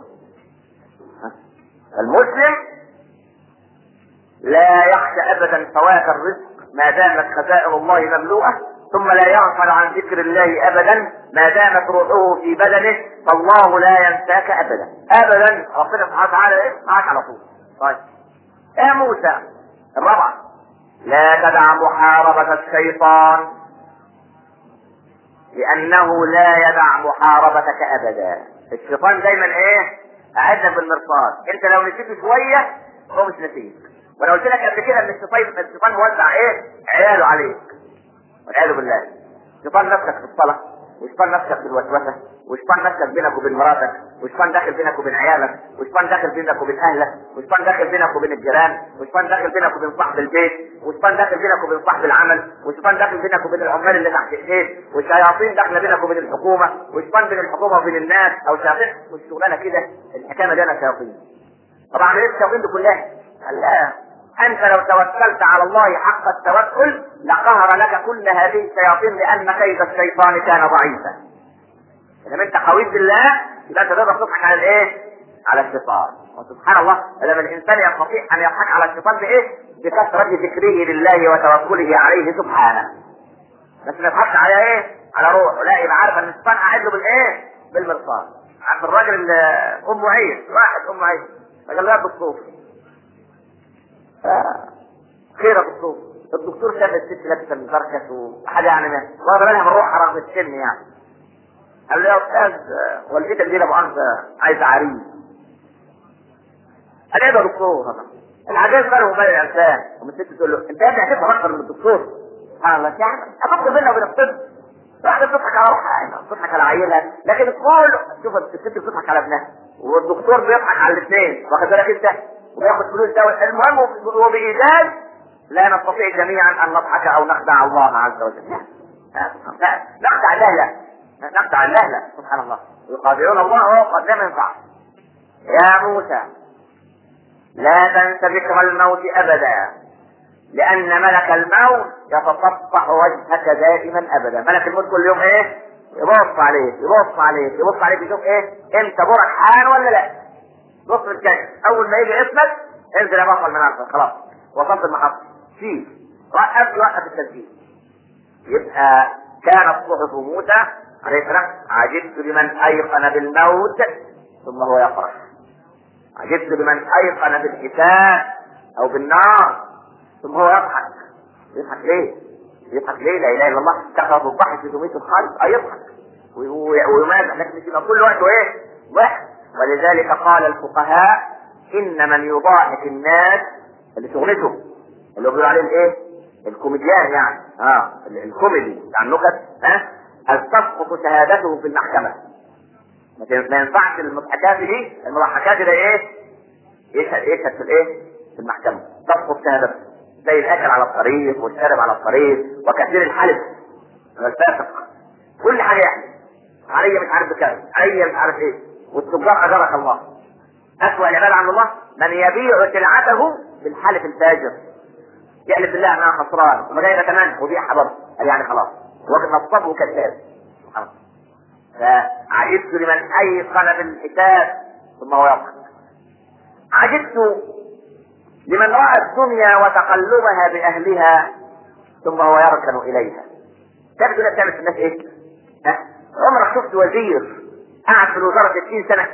المسلم لا يخشى ابدا فوات الرزق ما دامت خزائن الله مملوءه ثم لا يغفل عن ذكر الله ابدا ما دامت روحه في بدنه فالله لا ينساك ابدا ابدا ربنا سبحانه وتعالى ايه معاك على طول طيب يا موسى الرابعه لا تدع محاربة الشيطان لأنه لا يدع محاربتك أبدا الشيطان دايما إيه؟ قاعدنا في المرصاد أنت لو نسيت شوية هو مش نسيت وأنا قلت لك قبل كده إن الشيطان الشيطان موزع إيه؟ عياله عليك والعياذ بالله الشيطان نفسك في الصلاة وشيطان نفسك في الوسوسة وشيطان نفسك بينك وبين مراتك وشيطان داخل بينك وبين عيالك وشيطان داخل بينك وبين اهلك وشيطان داخل بينك وبين الجيران وشيطان داخل بينك وبين صاحب البيت وشيطان داخل بينك وبين صاحب العمل وشيطان داخل بينك وبين العمال اللي تحت ايديك والشياطين داخله بينك وبين الحكومه وشيطان بين الحكومه وبين الناس او شياطين والشغلانه كده الحكايه مليانه شياطين طبعا عمليه الشياطين دي كلها لا أنت لو توكلت على الله حق التوكل لقهر لك كل هذه الشياطين لأن كيد الشيطان كان ضعيفا انما انت قوي بالله يبقى انت تقدر تضحك على الايه؟ على الشيطان وسبحان الله لما الانسان يستطيع ان يضحك على الشيطان بايه؟ بكثرة ذكره لله وتوكله عليه سبحانه بس ما يضحكش على ايه؟ على روحه لا يبقى عارف ان الشيطان قاعد له بالايه؟ بالمرصاد عارف الراجل اللي امه عيش واحد امه عيش قال له يا دكتور خير يا دكتور الدكتور شاف الست لابسه المزركش وحاجه يعني واخد بالها من روحها رغم السن يعني قال له يا استاذ والدتك دي لا مؤاخذه عايزه عريس قال ايه يا دكتور العجاز ماله ومال الانسان ومن الست تقول له انت يا ابني هتفهم اكتر من الدكتور سبحان الله يعني افكر بينا وبين الطب واحده بتضحك على روحها بتضحك على عيلها لكن كل شوف الست بتضحك على ابنها والدكتور بيضحك على الاثنين واخد بالك انت وياخد فلوس ده المهم وبإيجاز لا نستطيع جميعا ان نضحك او نخدع الله عز وجل لا لا نخدع الله لا نخدع الله لا سبحان الله يخادعون الله وهو قد لم ينفع يا موسى لا تنس ذكر الموت ابدا لان ملك الموت يتصفح وجهك دائما ابدا ملك الموت كل يوم ايه يبص عليك يبص عليك يبص عليك يشوف ايه انت برك حان ولا لا بص في الكشف اول ما يجي اسمك انزل يا بطل من عرفك خلاص وصلت المحطه شيل وقف وقف التسجيل يبقى كانت صحف موسى عليه السلام عجبت لمن ايقن بالموت ثم هو يفرح عجبت لمن ايقن بالحساب او بالنار ثم هو يضحك يضحك ليه؟ يضحك ليه؟ لا اله الا الله كثرة الضحك في دمية الخالق اه يضحك ويمازح لكن يبقى كل وقت ايه؟ ضحك ولذلك قال الفقهاء ان من يضاحك الناس اللي شغلته اللي هو بيقولوا عليه الايه؟ الكوميديان يعني اه الكوميدي بتاع النكت ها أن تسقط شهادته في المحكمة ما ينفعش المضحكات دي المضحكات ده ايه؟ يشهد يشهد في الايه؟ في المحكمة تسقط شهادته زي الاكل على الطريق والشارب على الطريق وكثير الحلف والفاسق كل حاجة يحلف علي مش عارف بكام علي مش عارف ايه والتجار اجرك الله اسوأ العباد عند الله من يبيع سلعته بالحلف الفاجر يحلف بالله انها خسران وما جايبه ثمن وبيعها برضه قال يعني خلاص نصاب وكذاب فعجبت لمن ايقن بالحساب ثم هو يضحك عجبت لمن راى الدنيا وتقلبها باهلها ثم هو يركن اليها تعرف كده بتعمل في الناس ايه؟ ها؟ عمرك شفت وزير قعد في الوزاره 60 سنه؟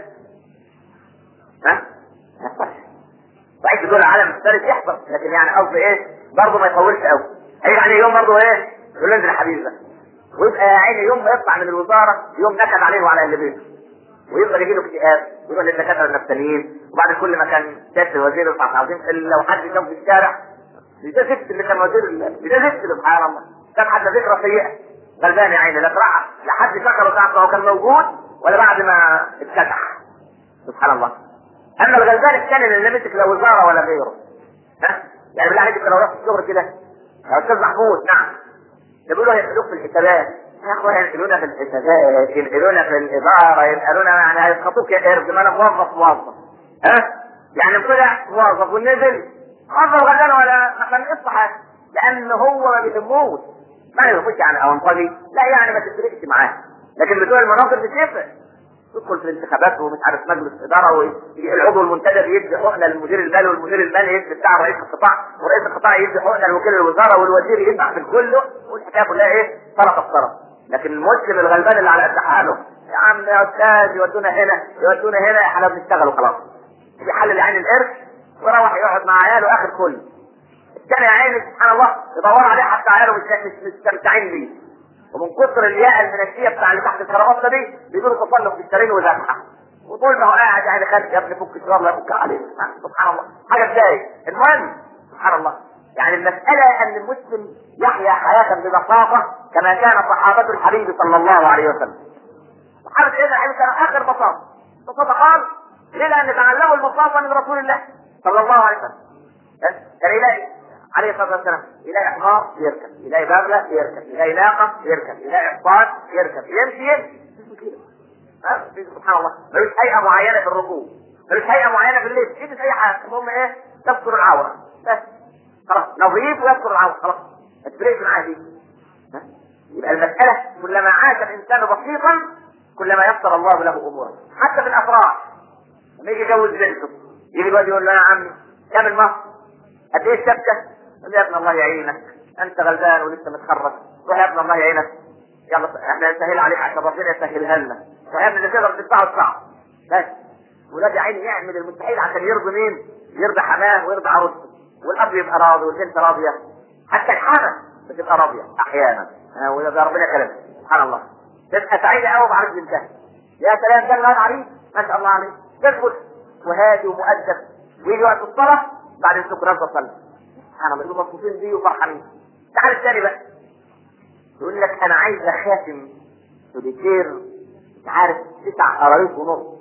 ها؟ ما يحصلش صحيح دول العالم الثالث يحصل لكن يعني قصدي ايه؟ برضه ما يطولش قوي هيجي عليه يوم برضه ايه؟ يقول له انزل يا حبيبي بقى ويبقى يا عيني يوم ما يطلع من الوزاره يوم نكد عليه وعلى اهل بيته ويفضل يجي له اكتئاب ويروح للدكاتره النفسانيين وبعد كل ما كان سياده الوزير يطلع عظيم الا لو حد شافه في الشارع ده زفت اللي كان وزير ده زفت سبحان الله كان حد ذكرى سيئه غلبان يا عيني لا ترعى لا حد شكره ساعه ما هو كان موجود ولا بعد ما اتكتح سبحان الله اما الغلبان الثاني اللي مسك لا وزاره ولا غيره ها يعني بالله عليك لو رحت الشغل كده يا استاذ محمود نعم ده بيقولوا هيسالوك في الحسابات يا اخويا ينقلونا في الحسابات ينقلونا في الاداره ينقلونا يعني هيسقطوك يا قرد ما انا موظف موظف ها يعني طلع موظف ونزل موظف غلبان ولا ما كان حاجه لان هو ما بيهموش ما يهموش يعني اونطجي لا يعني ما تفرقش معاه لكن بتوع المناصب بتفرق تدخل في الانتخابات ومش عارف مجلس اداره والعضو المنتدب يدي حقنه للمدير المالي والمدير المالي يدي بتاع رئيس القطاع ورئيس القطاع يدي حقنه لوكيل الوزاره والوزير يدفع في كله والحكايه كلها ايه؟ طرف الطرف لكن المسلم الغلبان اللي على قد حاله يا عم يا استاذ يودونا هنا يودونا هنا احنا بنشتغل وخلاص يحلل عين القرش ويروح يقعد مع عياله اخر كل الثاني يا عيني سبحان الله يدور عليه حتى عياله مش مش مستمتعين بيه ومن كتر الياء المنشيه بتاع اللي تحت الكرافته دي بيقولوا تصلف في السرير وذبحه وطول ما هو قاعد يعني خالد يا ابني فك الشراب لا فك عليه سبحان الله حاجه تضايق المهم سبحان الله يعني المسألة أن المسلم يحيا حياة ببساطة كما كان صحابة الحبيب صلى الله عليه وسلم. صحابة سيدنا الحبيب كانوا آخر بساطة. بساطة خالص ليه؟ لأن تعلموا البساطة من رسول الله صلى الله عليه وسلم. كان يلاقي عليه الصلاة والسلام يلاقي حمار يركب، يلاقي بغلة يركب، يلاقي ناقة يركب، يلاقي حصان يركب، يمشي يمشي. سبحان الله ملوش هيئة معينة في الركوب ملوش هيئة معينة في اللبس، يلبس أي حاجة، المهم إيه؟ تذكر العورة بس خلاص نظيف ويذكر العورة خلاص ما تفرقش معاه دي يبقى المسألة كلما عاش الإنسان بسيطا كلما يسر الله له اموره حتى في الافراح لما يجي يجوز بنته يجي الواد يقول له يا عمي كام المهر؟ قد ايه الشبكه؟ يقول يا ابن الله يعينك انت غلبان ولسه متخرج روح يا ابن الله يعينك يلا احنا نسهل عليك عشان ربنا يسهلها لنا يا ابن اللي تقدر تدفعه ادفعه بس ولاد عيني يعمل المستحيل عشان يرضي مين؟ يرضي حماه ويرضي عروسته والاب يبقى راضي والبنت راضيه حتى الحامه بتبقى راضيه احيانا آه، ويبقى ربنا كلام سبحان الله تبقى سعيده قوي بعرس بنتها يا سلام ده الواد عليه ما شاء الله عليه يدخل وهادي ومؤدب ويجي وقت الصلاه بعد السكر رفض صلى سبحان الله يبقوا مبسوطين بيه وفرحانين تعال الثاني بقى يقول لك انا عايز خاتم سوليتير مش عارف تسع قراريط ونص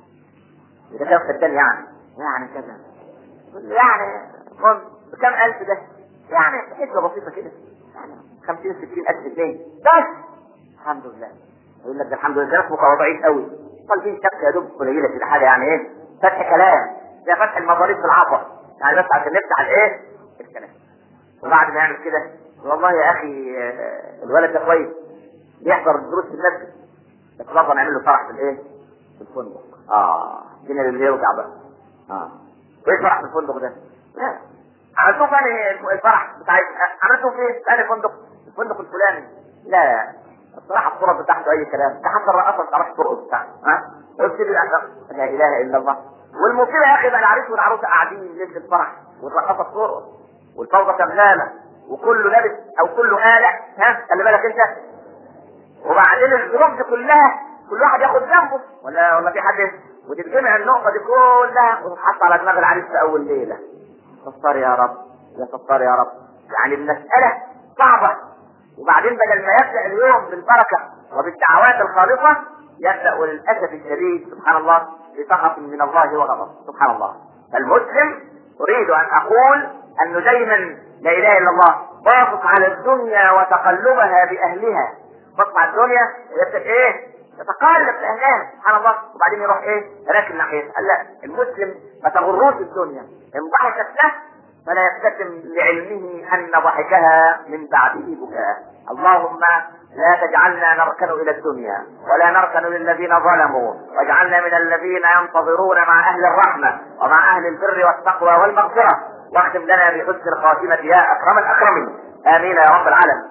ده كام فدان يعني يعني كذا يقول له يعني قول بكام الف ده يعني حسبه بسيطه كده يعني 50 60 الف جنيه بس الحمد لله يقول لك ده الحمد لله ده اسمه ضعيف قوي طالبين شبكه يا دوب قليله كده حاجه يعني ايه فتح كلام زي فتح المظاريف في العطر يعني بس عشان نفتح الايه الكلام وبعد ما يعمل كده والله يا اخي آه، الولد ده كويس بيحضر الدروس في المسجد بس برضه نعمل له فرح في الايه؟ في الفندق اه الدنيا اللي يرجع بقى اه وايه فرح في الفندق ده؟ لا عملتوه فين الفرح بتاع عملتوه فين؟ في أي فندق؟ الفندق الفلاني لا الصراحه الصوره بتاعته اي كلام ده حتى الرقاصه ما تعرفش ترقص بتاعها ها؟ قلت لي لا اله الا الله والمصيبه يا اخي بقى العريس والعروسه قاعدين ليله الفرح والرقاصه بترقص والفوضى شغاله وكله لابس او كله قالع ها خلي بالك انت وبعدين الظروف دي كلها كل واحد ياخد جنبه ولا ولا في حد وتتجمع النقطه دي كلها وتتحط على دماغ العريس في اول ليله ستار يا رب يا ستار يا رب يعني المساله صعبه وبعدين بدل ما يبدا اليوم بالبركه وبالدعوات الخالصه يبدا للاسف الشديد سبحان الله بسخط من الله وغضب سبحان الله فالمسلم اريد ان اقول انه دايما لا اله الا الله باصص على الدنيا وتقلبها باهلها بص على الدنيا يبدا ايه يتقلب في اهلها سبحان الله وبعدين يروح ايه راكن ناحيتها قال لا المسلم ما تغروش الدنيا ان ضحكت له فلا يكتتم لعلمه ان ضحكها من بعده بكاء اللهم لا تجعلنا نركن الى الدنيا ولا نركن للذين ظلموا واجعلنا من الذين ينتظرون مع اهل الرحمه ومع اهل البر والتقوى والمغفره واختم لنا بحسن الخاتمه يا اكرم الاكرمين امين يا رب العالمين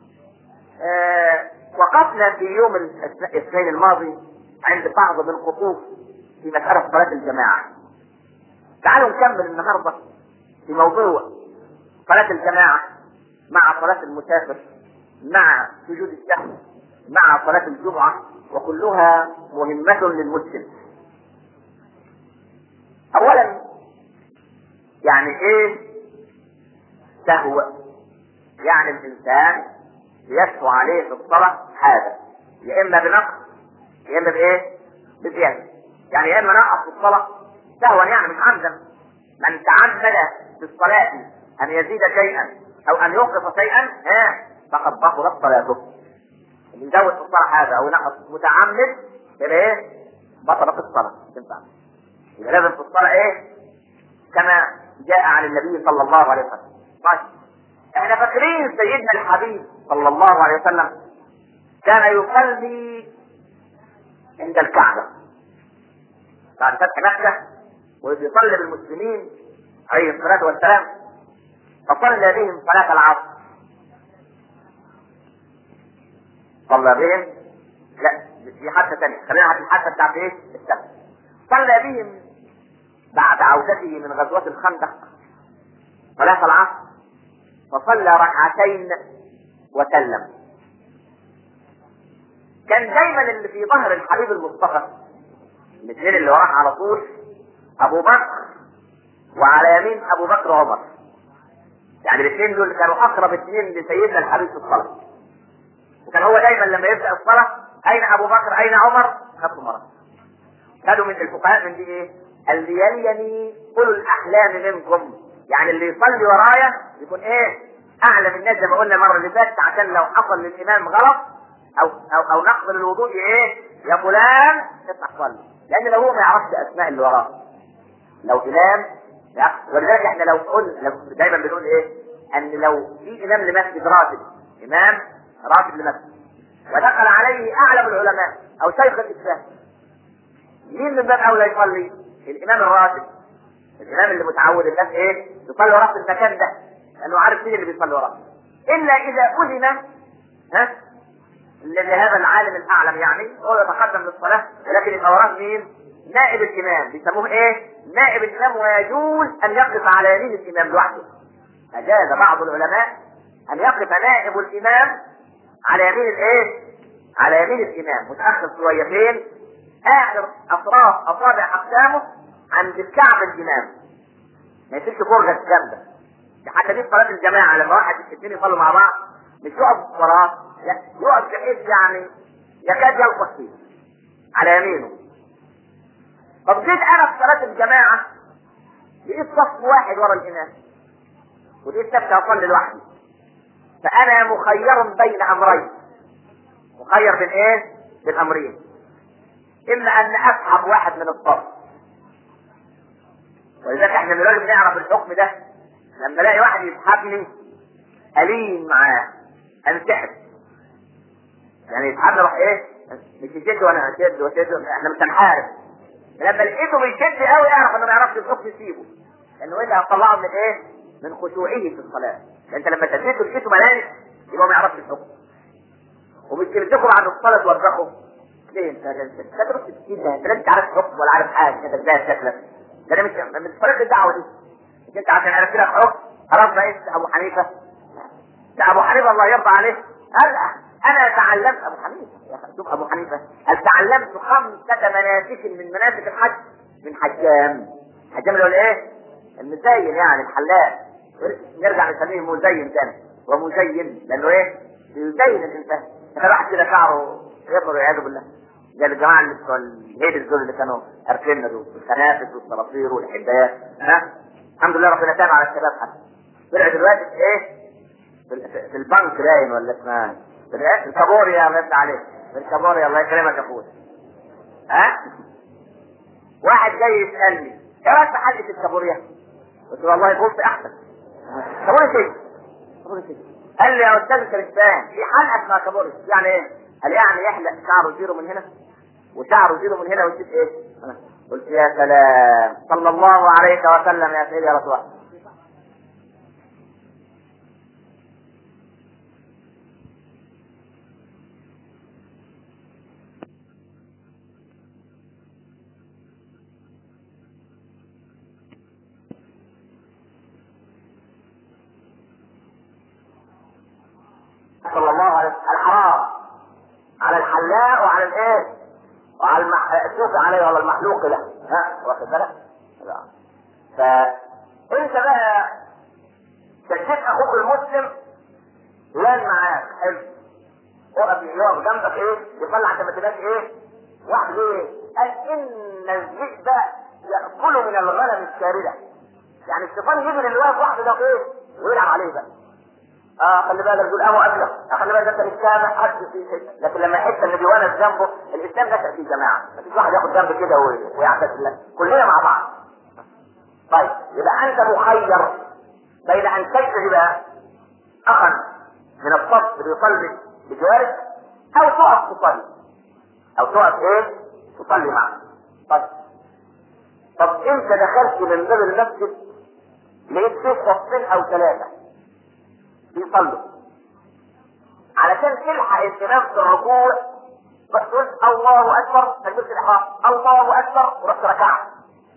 آه وقفنا في يوم الاثنين الماضي عند بعض من الخطوط في مسألة صلاة الجماعة. تعالوا نكمل النهارده في موضوع صلاة الجماعة مع صلاة المسافر مع سجود السهو مع صلاة الجمعة وكلها مهمة للمسلم. أولا يعني إيه سهو؟ يعني الإنسان يسهو عليه في الصلاة حاجة يا إما بنقص يا إما بإيه؟ بزيادة يعني يا إما نقص في الصلاة سهوا يعني مش عمدا من تعمد في الصلاة أن يزيد شيئا أو أن ينقص شيئا ها فقد بطلت صلاته اللي يزود في الصلاة حاجة أو نقص متعمد يبقى إيه؟ بطلت الصلاة تنفع يبقى لازم في الصلاة إيه؟ كما جاء عن النبي صلى الله عليه وسلم طيب احنا فاكرين سيدنا الحبيب صلى الله عليه وسلم كان يصلي عند الكعبة بعد فتح مكة ويصلي بالمسلمين عليه الصلاة والسلام فصلى بهم صلاة العصر صلى بهم لا دي حادثة ثانية خلينا في الحادثة بتاعت ايه؟ السبت صلى بهم بعد عودته من غزوة الخندق صلاة العصر فصلى ركعتين وسلم كان دايما اللي في ظهر الحبيب المصطفى الاثنين اللي وراه على طول ابو بكر وعلى يمين ابو بكر وعمر يعني الاثنين دول كانوا اقرب اثنين لسيدنا الحبيب في الصلاه وكان هو دايما لما يبدا الصلاه اين ابو بكر اين عمر خدوا مرة خدوا من الفقهاء من دي ايه اللي يليني اولو الاحلام منكم يعني اللي يصلي ورايا يكون ايه اعلم الناس زي ما قلنا المره اللي فاتت عشان لو حصل للامام غلط او او او نقض للوضوء ايه يا فلان افتح صلي لان لو هو ما يعرفش اسماء اللي وراه لو امام ولذلك احنا لو قلنا دايما بنقول ايه ان لو في امام لمسجد راتب امام راتب لمسجد ودخل عليه اعلم العلماء او شيخ الاسلام مين من باب اولى يصلي؟ الامام الراتب الامام اللي متعود الناس ايه؟ يصلي وراه في المكان ده لانه عارف مين اللي بيصلي وراه الا اذا اذن ها لهذا العالم الاعلم يعني هو يتقدم للصلاه ولكن يبقى وراه مين؟ نائب الامام بيسموه ايه؟ نائب الامام ويجوز ان يقف على يمين الامام لوحده اجاز بعض العلماء ان يقف نائب الامام على يمين الايه؟ على يمين الامام متاخر شويتين اخر اطراف اصابع اقدامه عند الكعب الامام ما يصيرش فرجه جامده حتى دي في صلاه الجماعه لما واحد الاثنين يصلوا مع بعض مش يقف في الصلاه لا يقف بحيث يعني يكاد يلقط فيه على يمينه طب جيت انا في صلاه الجماعه لقيت صف واحد ورا الامام ولقيت نفسي اصلي لوحدي فانا مخير بين امرين مخير بين ايه؟ بين امرين اما ان اسحب واحد من الصف ولذلك احنا لازم نعرف الحكم ده لما الاقي واحد يسحبني الين معاه انسحب يعني يسحبني اروح ايه مش يشد وانا اشد واشد احنا مش هنحارب لما لقيته بيشد قوي اعرف انه ما يعرفش الحكم يسيبه لانه انت هتطلعه من ايه من خشوعه في الصلاه انت لما تشدته لقيته ملاني يبقى ما يعرفش الحكم ومش تمسكوا بعد الصلاه توبخوا ليه انت انت تدرس الدين ده انت لازم تعرف حكم ولا عارف حاجه انت ازاي شكلك ده انا مش من طريقه الدعوه دي مش انت عشان عرفت لك حكم خلاص بقيت ابو حنيفه ده ابو حنيفه الله يرضى عليه قال انا تعلمت ابو حنيفه يا اخي شوف ابو حنيفه قال تعلمت خمسه مناسك من مناسك الحج من حجام حجام اللي هو الايه؟ المزين يعني الحلاق نرجع نسميه مزين تاني ومزين لانه ايه؟ يزين الانسان كان واحد كده شعره يقدر والعياذ بالله زي الجماعه اللي بتوع الهيدز دول اللي كانوا عارفيننا دول الخنافس والصراصير والحدايات ها الحمد لله ربنا تاب على الشباب حتى طلع دلوقتي في ايه؟ في- في البنك باين ولا اسمها في الإيه؟ في الكابوريا الله يفتح عليك في الكابوريا الله يكرمك يا اخويا ها؟ واحد جاي يسالني ايه رايك في حلقه الكابوريا؟ قلت له والله بص احسن كابوريا ايه؟ كابوريا ايه؟ قال لي يا استاذ كريستيان في حلقه اسمها كابوريا يعني ايه؟ قال يعني يحلق شعره زيرو من هنا وشعره زيرو من هنا ويسيب ايه؟ أنا قلت يا سلام صلى الله عليك وسلم يا سيدي يا رسول الله صلى الله عليه وسلم الحرام على الحلاق وعلى الايه؟ وعلى المح... الشوك عليه ولا المحلوق له ها واخد بالك؟ لا فانت بقى شديت اخوك المسلم لان معاك حلو وقف يقف جنبك ايه؟ يطلع انت ما تبقاش ايه؟ واحد ايه؟ قال ان الذئب ياكل من الغنم الشارده يعني الشيطان يجي للي واقف واحد ده ايه؟ ويلعب عليه بقى اه خلي بالك دول قاموا قبلك آه خلي بالك انت مش سامع حد في شيء لكن لما يحس ان بيونس جنبه الاسلام نشا في جماعه مفيش واحد ياخد جنب كده وي- ويعتذر لا كلنا مع بعض طيب يبقى انت مخير بين ان تجذب اخا من الصف اللي يصلي بجوارك او تقف تصلي او تقف ايه تصلي معه طيب طب انت دخلت من باب المسجد لقيت فيه صفين او ثلاثه بيصلوا علشان تلحق الامام في الركوع تقول الله اكبر تكبيره الاحرام الله اكبر ورحت ركعت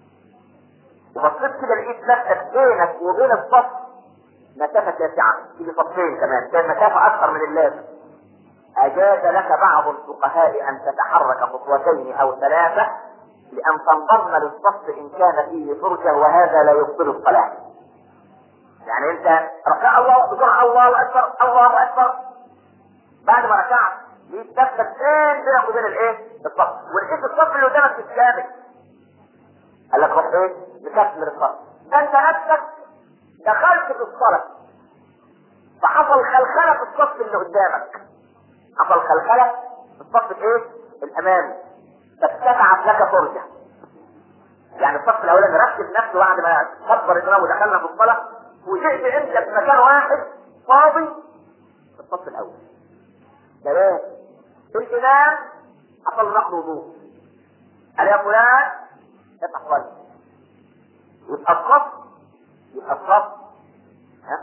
وبصيت كده لقيت نفسك بينك وبين الصف مسافه شاسعه تيجي صفين كمان كان مسافه اكثر من اللازم اجاز لك بعض الفقهاء ان تتحرك خطوتين او ثلاثه لان تنضم للصف ان كان فيه فرجه وهذا لا يبطل الصلاه يعني انت ركع الله بسرعه الله اكبر الله اكبر بعد ما ركعت لقيت نفسك فين بينك وبين الايه؟ الصف ولقيت الصف اللي قدامك تتكامل قال لك روح ايه؟ بكمل الصف ده انت نفسك دخلت في الصلاه فحصل خلخله في الصف اللي قدامك حصل خلخله في الصف الايه؟ الامامي فاتسعت لك فرجه يعني الصف الاولاني ركز نفسه بعد ما كبر الامام ودخلنا في الصلاه وجئت انت في مكان واحد فاضي في الصف الاول تمام الامام تصل نقل وضوء قال يا فلان افتح صلي يبقى الصف يبقى الصف ها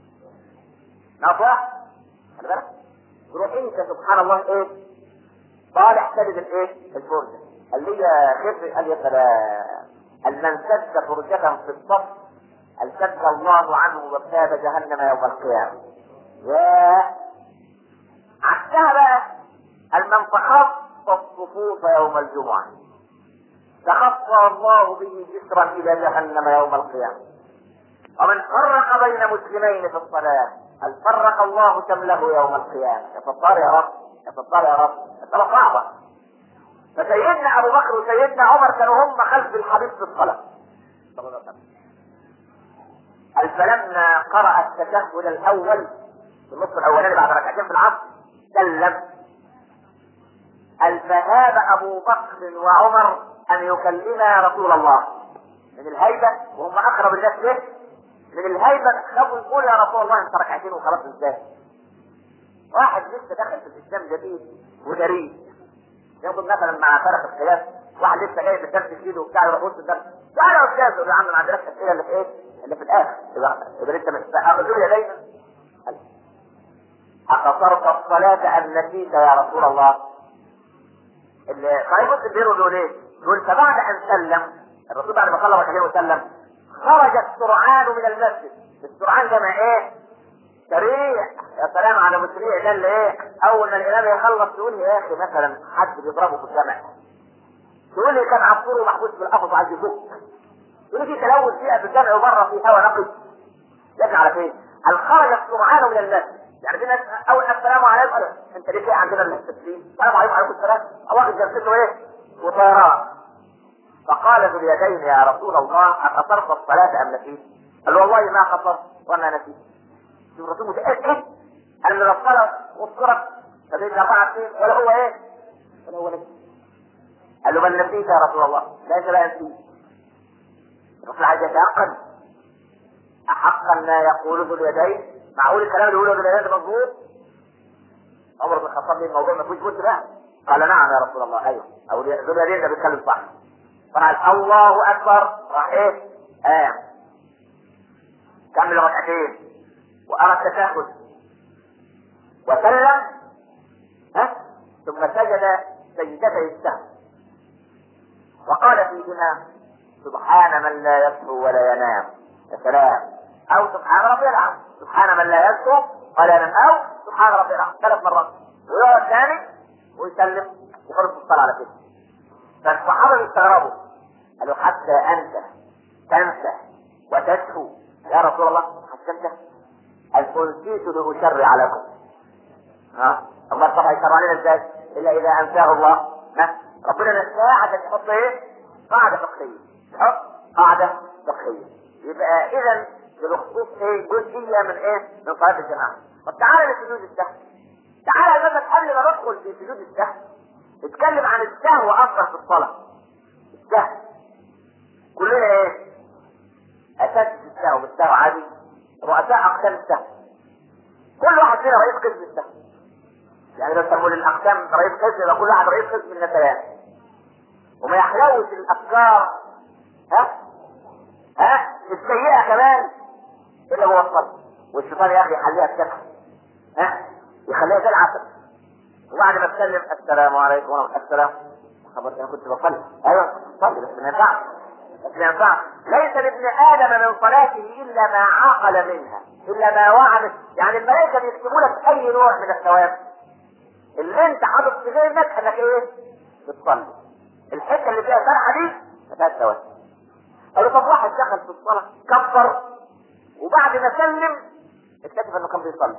نصح خلي بالك تروح انت سبحان الله ايه طالع سدد الايه الفرجه قال لي يا خفر قال يا سلام قال من سد فرجة في الصف قال سد الله عنه وباب جهنم يوم القيامة يا عكسها بقى قال من تخطى الصفوف يوم الجمعة تخطى الله به جسرا الى جهنم يوم القيامة ومن فرق بين مسلمين في الصلاة هل فرق الله شمله يوم القيامة يا ستار يا رب يا ستار يا رب الصلاة صعبة فسيدنا ابو بكر وسيدنا عمر كانوا هم خلف الحبيب في الصلاة صلى الله عليه وسلم قال فلما قرأ التشهد الاول في النصف الاولاني بعد ركعتين في العصر سلم قال فهاب ابو بكر وعمر ان يكلما رسول الله من الهيبة وهم اقرب الناس له من الهيبة خافوا يقول يا رسول الله انت ركعتين وخلاص ازاي واحد لسه دخل في الاسلام جديد وجريء ياخد مثلا مع فرق الخلاف واحد لسه جاي في الدرس جديد وبتاع يروح وسط الدرس تعالى يا استاذ يقول له يا عم ما عندناش اسئله اللي في ايه؟ اللي في الاخر يبقى يبقى انت مش اخذوا يا دايما أقصرت الصلاة أم نسيت يا رسول الله؟ اللي صحيح مسلم بيقول بيقول ايه؟ يقول فبعد أن سلم الرسول بعد ما صلى ركعتين وسلم خرج السرعان من المسجد السرعان ده مع ايه؟ سريع يا سلام على مسريع ده اللي ايه؟ أول ما الإمام يخلص يقول يا أخي مثلا حد بيضربه في الجامع تقول لي كان عصفور محبوس بالقفص عايز يفك تقول لي في تلوث فيها في الجامع وبره في هواء نقي لكن على فين؟ هل خرج السرعان من المسجد يعني في ناس اول السلام عليكم قالوا انت ليه في عندنا التسليم السلام عليكم وعليكم السلام واخد جنسته ايه وطيران فقال ذو اليدين يا رسول الله اقصرت الصلاه ام نسيت؟ قال والله ما قصرت وانا نسيت شوف الرسول متاكد ايه؟ قال ان الصلاه قصرت فبين اربعه اثنين ولا هو ايه؟ ولا هو نسيت قال له بل نسيت يا رسول الله ليس لا نسيت الرسول عايز يتيقن احقا ما يقول ذو اليدين معقول الكلام اللي يقوله ذو اليدين ده مظبوط عمر بن الخطاب ليه الموضوع ما فيهوش بص بقى قال نعم يا رسول الله ايوه او ذو اليدين ده بيتكلم صح فقال الله اكبر راح ايه قام كمل ركعتين وارى التشهد وسلم ها ثم سجد سجدتي السهو وقال فيهما سبحان من لا يصحو ولا ينام يا سلام او سبحان ربي العظيم سبحان من لا يصحو ولا ينام او سبحان ربي العظيم ثلاث مرات ويقعد ثاني ويسلم وخلص الصلاه على كده فالصحابه يستغربوا قالوا حتى انت تنسى وتسهو يا رسول الله حتى انت قال انسيت لاشرع لكم ها الله طبعا يشرع علينا ازاي الا اذا انساه الله ها ربنا نساه عشان يحط ايه قاعده فقهيه يحط قاعده فقهيه يبقى اذا بالخصوص ايه جزئيه من ايه من صلاه الجماعه طب تعالى لسجود السهو تعالى مثلا قبل ما ندخل في سجود السهو نتكلم عن السهو اصلا في الصلاه السهو كلنا ايه اساس السهو بالسهو عادي رؤساء اقسام السهو كل واحد فينا رئيس قسم السهو يعني لو سموا للاقسام رئيس قسم يبقى كل واحد رئيس قسم من ثلاثه وما يحلوش الافكار ها ها السيئه كمان الا هو الصبر والشيطان يا اخي يخليها تكفر ها يخليها زي العسل وبعد ما تسلم السلام عليكم ورحمه السلام خبرت انا كنت بصلي ايوه صلي بس ما ينفعش بس ما ينفعش ليس لابن ادم من صلاته الا ما عقل منها الا ما وعى منه يعني الملائكه بيكتبوا لك اي نوع من الثواب اللي انت حاطط في ذهنك انك ايه بتصلي الحته اللي فيها فرحه دي ما فيهاش ثواب قالوا طب واحد دخل في الصلاه كبر وبعد ما سلم اكتشف انه كان بيصلي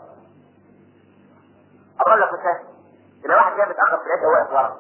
اقول لك مثال تلاقي واحد جاي متاخر في العيد واقف ورا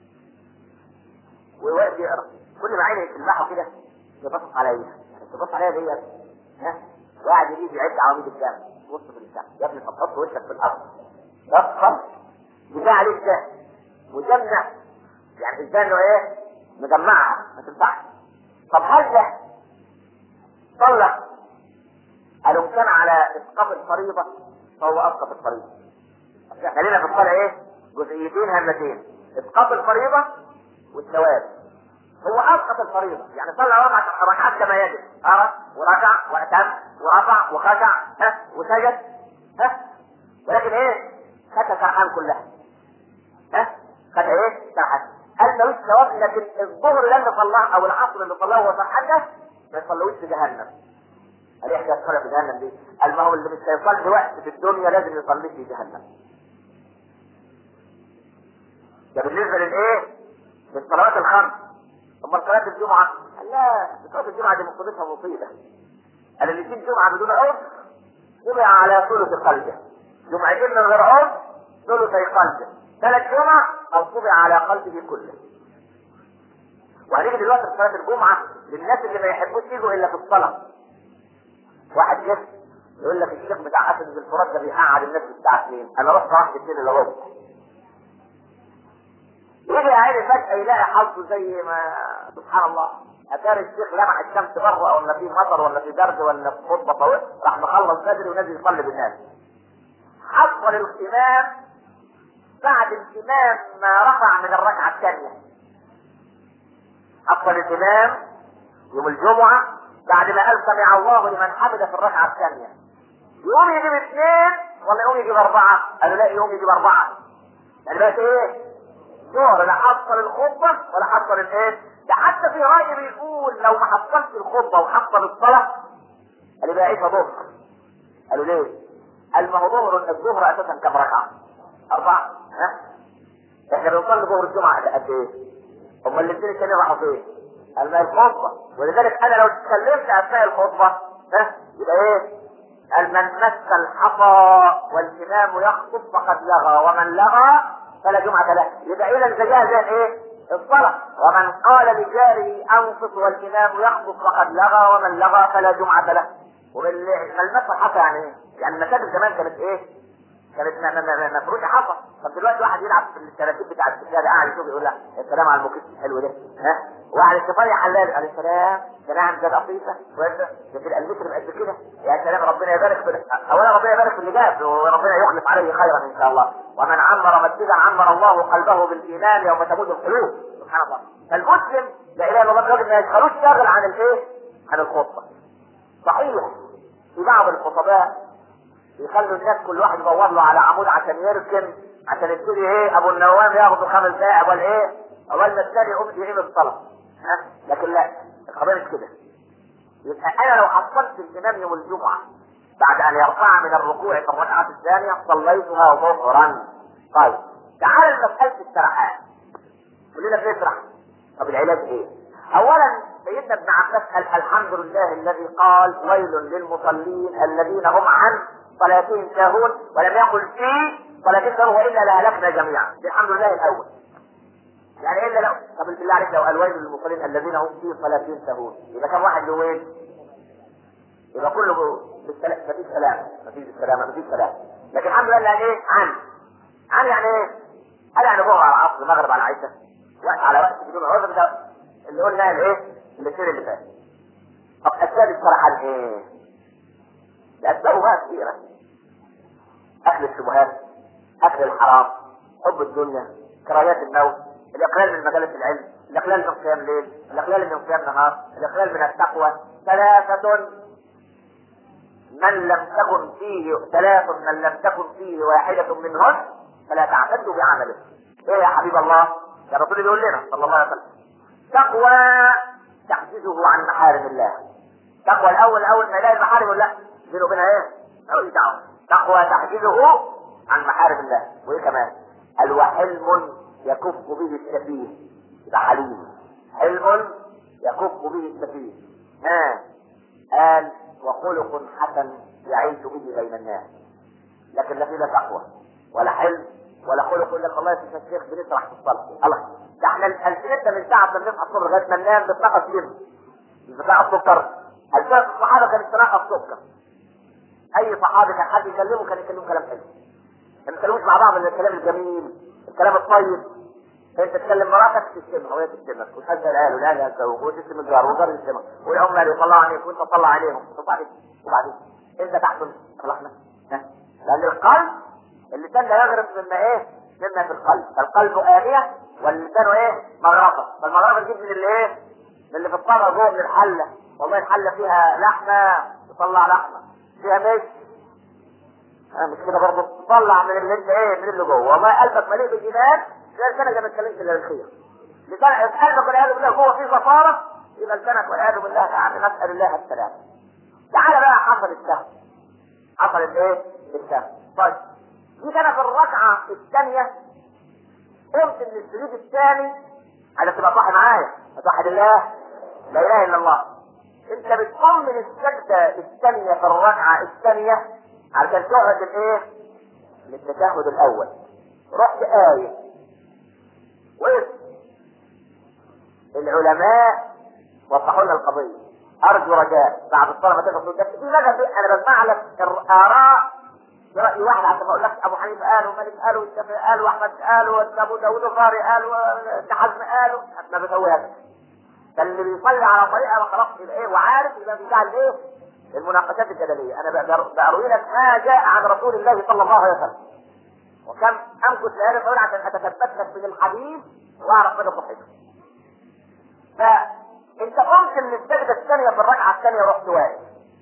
وواقف يقرا كل ما عيني تلمحه كده يبص عليا تبص عليا ديت ها واحد يجي يعد عواميد الجامع بص في البتاع يا ابني طب حط وشك في الارض ضخم بتاع عليك ده مجمع يعني ازاي انه ايه مجمعها ما تنفعش طب هل ده صلى قالوا كان على اسقاط الفريضه فهو اسقط الفريضه احنا لنا في الصلاه ايه جزئيتين هامتين اسقاط الفريضه والثواب هو اسقط الفريضه يعني صلى اربع ركعات كما يجب اه وركع واتم ورفع وخشع ها وسجد ها ولكن ايه خد سرحان كلها ها خد ايه سرحان قال ملوش ثواب لكن الظهر اللي صلاه او العصر اللي صلاه وهو سرحان ده ما يصلوش في جهنم قال ايه حكايه في جهنم دي؟ قال ما هو اللي مش هيصلي وقت في الدنيا لازم يصلي في جهنم ده بالنسبه للايه؟ للصلوات الخمس امال صلاه الجمعه؟ قال لا صلاه الجمعه دي مصيبتها مصيبه قال اللي يجيب جمعه بدون عذر جمع على ثلث قلبه جمعتين من غير عذر ثلثي قلبه ثلاث جمع او طبع على قلبه كله وهنيجي دلوقتي في صلاه الجمعه للناس اللي ما يحبوش يجوا الا في الصلاه واحد جه يقول لك الشيخ بتاع اسد بن الفرات ده بيقعد الناس الساعه 2 انا رحت واحد 2 الا ربع يجي عيني فجأة يلاقي حظه زي ما سبحان الله أتاري الشيخ لمع الشمس بره ولا في مطر ولا في برد ولا في خطبة طويلة راح مخلص بدري ونازل يصلي بالناس. حصل الإمام بعد الإمام ما رفع من الركعة الثانية. حصل الإمام يوم الجمعة بعد ما قال سمع الله لمن حمد في الركعة الثانية. يقوم يجيب اثنين ولا يقوم يجيب أربعة؟ قالوا لا يقوم يجيب أربعة. يعني بقت إيه؟ ظهر لا حصل الخطبة ولا حصل الايه؟ ده حتى في رأي بيقول لو ما حصلش الخطبة وحصل الصلاة قال بقى ايه ظهر؟ قالوا ليه؟ قال ما هو ظهر الظهر اساسا كم ركعة؟ أربعة ها؟ احنا بنصلي ظهر الجمعة قد ايه؟ امال الاثنين التانيين راحوا فين؟ قال ما الخطبة ولذلك انا لو اتكلمت اثناء الخطبة ها؟ يبقى ايه؟ قال من مس الحصى والامام يخطب فقد لغى ومن لغى فلا جمعة له يبقى إذا زيها زي ايه؟ الصلاة ومن قال لجاره أنصت والإمام يخطب فقد لغى ومن لغى فلا جمعة له والمسة حصى يعني ايه؟ يعني المساجد زمان كانت ايه؟ كانت مفروشة حصى طب دلوقتي واحد يلعب في التراكيب بتاع السجادة قاعد يشوف يقول لك السلام على الموكيت الحلو ده ها واحد الشيطان يا حلال عليه السلام ده نعم ده لطيفة وده ده كده المتر بقد كده يا سلام ربنا يبارك في اولا ربنا يبارك في اللي جاب وربنا يخلف عليه خيرا ان شاء الله ومن عمر مسجدا عمر الله قلبه بالايمان يوم تموت القلوب سبحان الله فالمسلم لا اله الا الله الراجل ما يشغلوش شاغل عن الايه؟ عن الخطبه صحيح في بعض الخطباء يخلوا الناس كل واحد يدور له على عمود عشان يركن عشان يبتدي ايه ابو النوام ياخدوا خمس دقائق ولا ايه اول ما الثاني يقوم يقيم الصلاه ها لكن لا القضيه مش كده يبقى انا لو حصلت الامام يوم الجمعه بعد ان يرفع من الركوع في الركعه الثانيه صليتها ظهرا طيب تعال لمساله السرحان كلنا بنسرح طب العلاج ايه؟ اولا سيدنا ابن عباس قال الحمد لله الذي قال ويل للمصلين الذين هم عن صلاتهم ساهون ولم يقل في صلاتهم ساهون والا لهلكنا جميعا الحمد لله الاول يعني الا لو طب بالله عليك لو قال ويل للمصلين الذين هم في صلاتهم ساهون يبقى كم واحد له ويل؟ يبقى كله بالسلام مفيش سلام مفيش سلامه مفيش سلام لكن الحمد لله قال ايه؟ عن عن يعني ايه؟ قال يعني ظهر على العصر المغرب على عشاء وقت على وقت بدون عذر ده اللي قلنا الايه؟ الاثنين اللي فات طب اسباب الصراحه ايه؟ لاسبابها كثيره اكل الشبهات اكل الحرام حب الدنيا كراهيات الموت الاقلال من مجالس العلم الاقلال من قيام الليل الاقلال من قيام النهار الاقلال من التقوى ثلاثه من لم تكن فيه ثلاث من لم تكن فيه واحدة منهن فلا تعتدوا بعمله. ايه يا حبيب الله؟ يا رسول بيقول لنا صلى الله عليه وسلم. تقوى تحجزه عن محارم الله. تقوى الاول اول ما يلاقي المحارم يقول لا بينه وبينها ايه؟ مالوش دعوه. تقوى تحجزه عن محارم الله، وايه كمان؟ قال وحلم يكف به السفيه. يبقى حليم. حلم يكف به السفيه. ها قال وخلق حسن يعيش به بين الناس لكن لا في لا تقوى ولا حلم ولا خلق يقول لك الله يا الشيخ بنسرح في الصلاه الله ده احنا السنه من ساعه ما بنصحى الصبح لغايه ما ننام بنتنقص جيم بتاع السكر الفرق الصحابه كان يتنقص سكر اي صحابي كان حد يكلمه كان يكلمه كلام حلو ما يتكلموش مع بعض من الكلام الجميل الكلام الطيب انت تكلم مراتك تشتمها وهي تشتمك وتهزل العيال والعيال يهزوك وتشتم الجار والجار يشتمك والعمال يطلعوا عليك وانت تطلع عليهم وبعدين وبعدين انت تحكم خلقنا ها لان القلب اللسان لا يغرب مما ايه مما في القلب فالقلب آلية واللسان ايه مغرفة فالمغرفة تجيب من اللي ايه من اللي في الطبق جوه من الحلة والله الحلة فيها لحمة تطلع لحمة فيها مش آه مش كده برضه تطلع من اللي انت ايه من اللي جوه والله قلبك مليء بالايمان زي لسانك زي ما اتكلمت الا الخير لسانك قلبك والعياذ بالله جوه فيه زفارة يبقى لسانك والعياذ بالله يعني نسأل الله السلامة تعالى بقى حصل السهم حصل الايه السهم طيب جيت انا في الركعة الثانية قمت من السجود الثاني عشان تبقى صاحي معايا صاحب الله لا اله الا الله انت بتقوم من السجدة الثانية في الركعة الثانية علشان تقعد الايه للتشهد الاول رحت آية وقفت العلماء وضحوا لنا القضية ارجو رجاء بعد الصلاة ما تقف ده في مذهب انا بسمع لك الاراء برأي واحد عشان ما اقول لك ابو حنيفه قال ومالك قال والشافعي قال واحمد قال وابو داوود القاري قال وابن حزم قال ما بسويهاش فاللي بيصلي على طريقه خلاص يبقى ايه وعارف يبقى بيجعل ايه المناقشات الجدليه انا بروي لك ما جاء عن رسول الله صلى الله عليه وسلم وكم امكث لهذا القول عشان اتثبت لك من الحديث واعرف مدى صحته فانت قمت من السجده الثانيه في الركعه الثانيه رحت واقف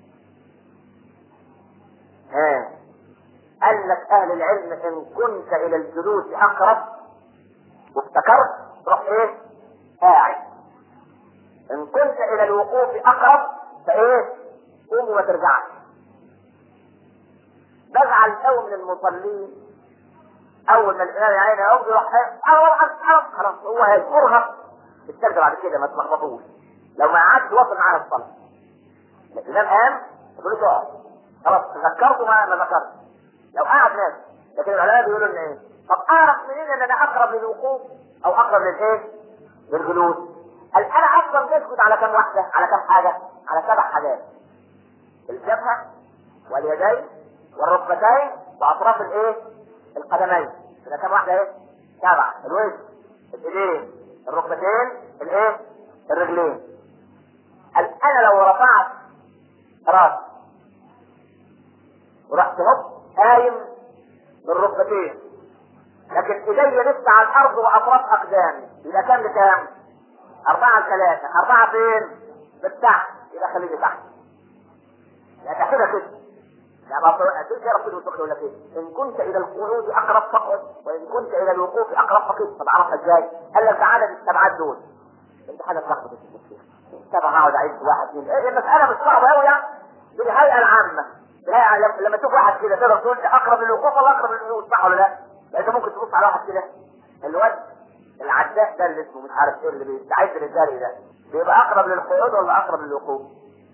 ها قال لك اهل العلم ان كنت الى الجلوس اقرب وافتكرت تروح ايه قاعد ان كنت الى الوقوف اقرب فايه قوم وما ترجعش بزعل قوي من المصلين اول ما الامام يعين يقوم يروح خلاص هو هيذكرها السجده بعد كده ما تلخبطوش لو ما قعدش واصل معانا الصلاه الامام قام يقول له اقعد خلاص ذكرته ما ما ذكرت لو قعد ناس لكن العلماء بيقولوا ان ايه طب اعرف منين ان انا اقرب للوقوف او اقرب للايه للجلوس هل انا اصلا بسكت على كم واحده على كم حاجه على سبع حاجات الجبهه واليدين والركبتين واطراف الايه القدمين كده كم واحده ايه سبعه الوجه الايدين الركبتين الايه الرجلين هل انا لو رفعت راسي ورحت هوب قايم بالركبتين لكن ايدي لسه على الارض واطراف اقدامي يبقى كام لكام؟ أربعة لثلاثة، أربعة فين؟ بالتحت، يبقى خليني تحت. يعني كده كده. يعني ما تقول يا رسول الله ولا كده؟ إن كنت إلى القعود أقرب فقط، وإن كنت إلى الوقوف أقرب فقط، طب أعرفها إزاي؟ قال لك عدد السبعات دول. أنت حاجة تلخبط سبعة هقعد أعيد واحد اثنين، إيه المسألة مش صعبة أوي يعني. بالهيئة العامة. بالهيئة لما تشوف واحد كده تقدر تقول أقرب للوقوف ولا أقرب للوقوف صح ولا لا؟ انت ممكن تبص على واحد كده الواد العداء ده اللي اسمه مش عارف ايه اللي بيستعد للجري ده بيبقى اقرب للقعود ولا اقرب للوقوف؟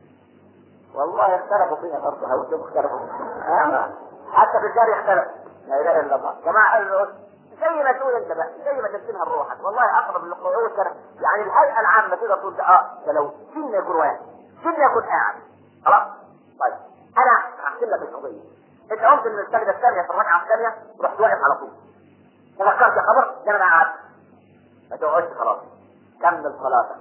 والله اختلفوا فيها برضه هقول لكم اختلفوا آه. حتى في الجري اختلف لا اله الا الله جماعه قالوا زي ما تقول انت بقى زي ما ترسمها لروحك والله اقرب للقعود كان يعني الهيئه العامه تقدر تقول ده اه ده لو سن يكون واحد سن يكون قاعد خلاص طيب انا هحكي لك القضيه انت قمت من السجده الثانيه في الركعه الثانيه ورحت واقف على طول تذكرت يا خبر ده انا قعدت ما تقعدش خلاص كمل صلاتك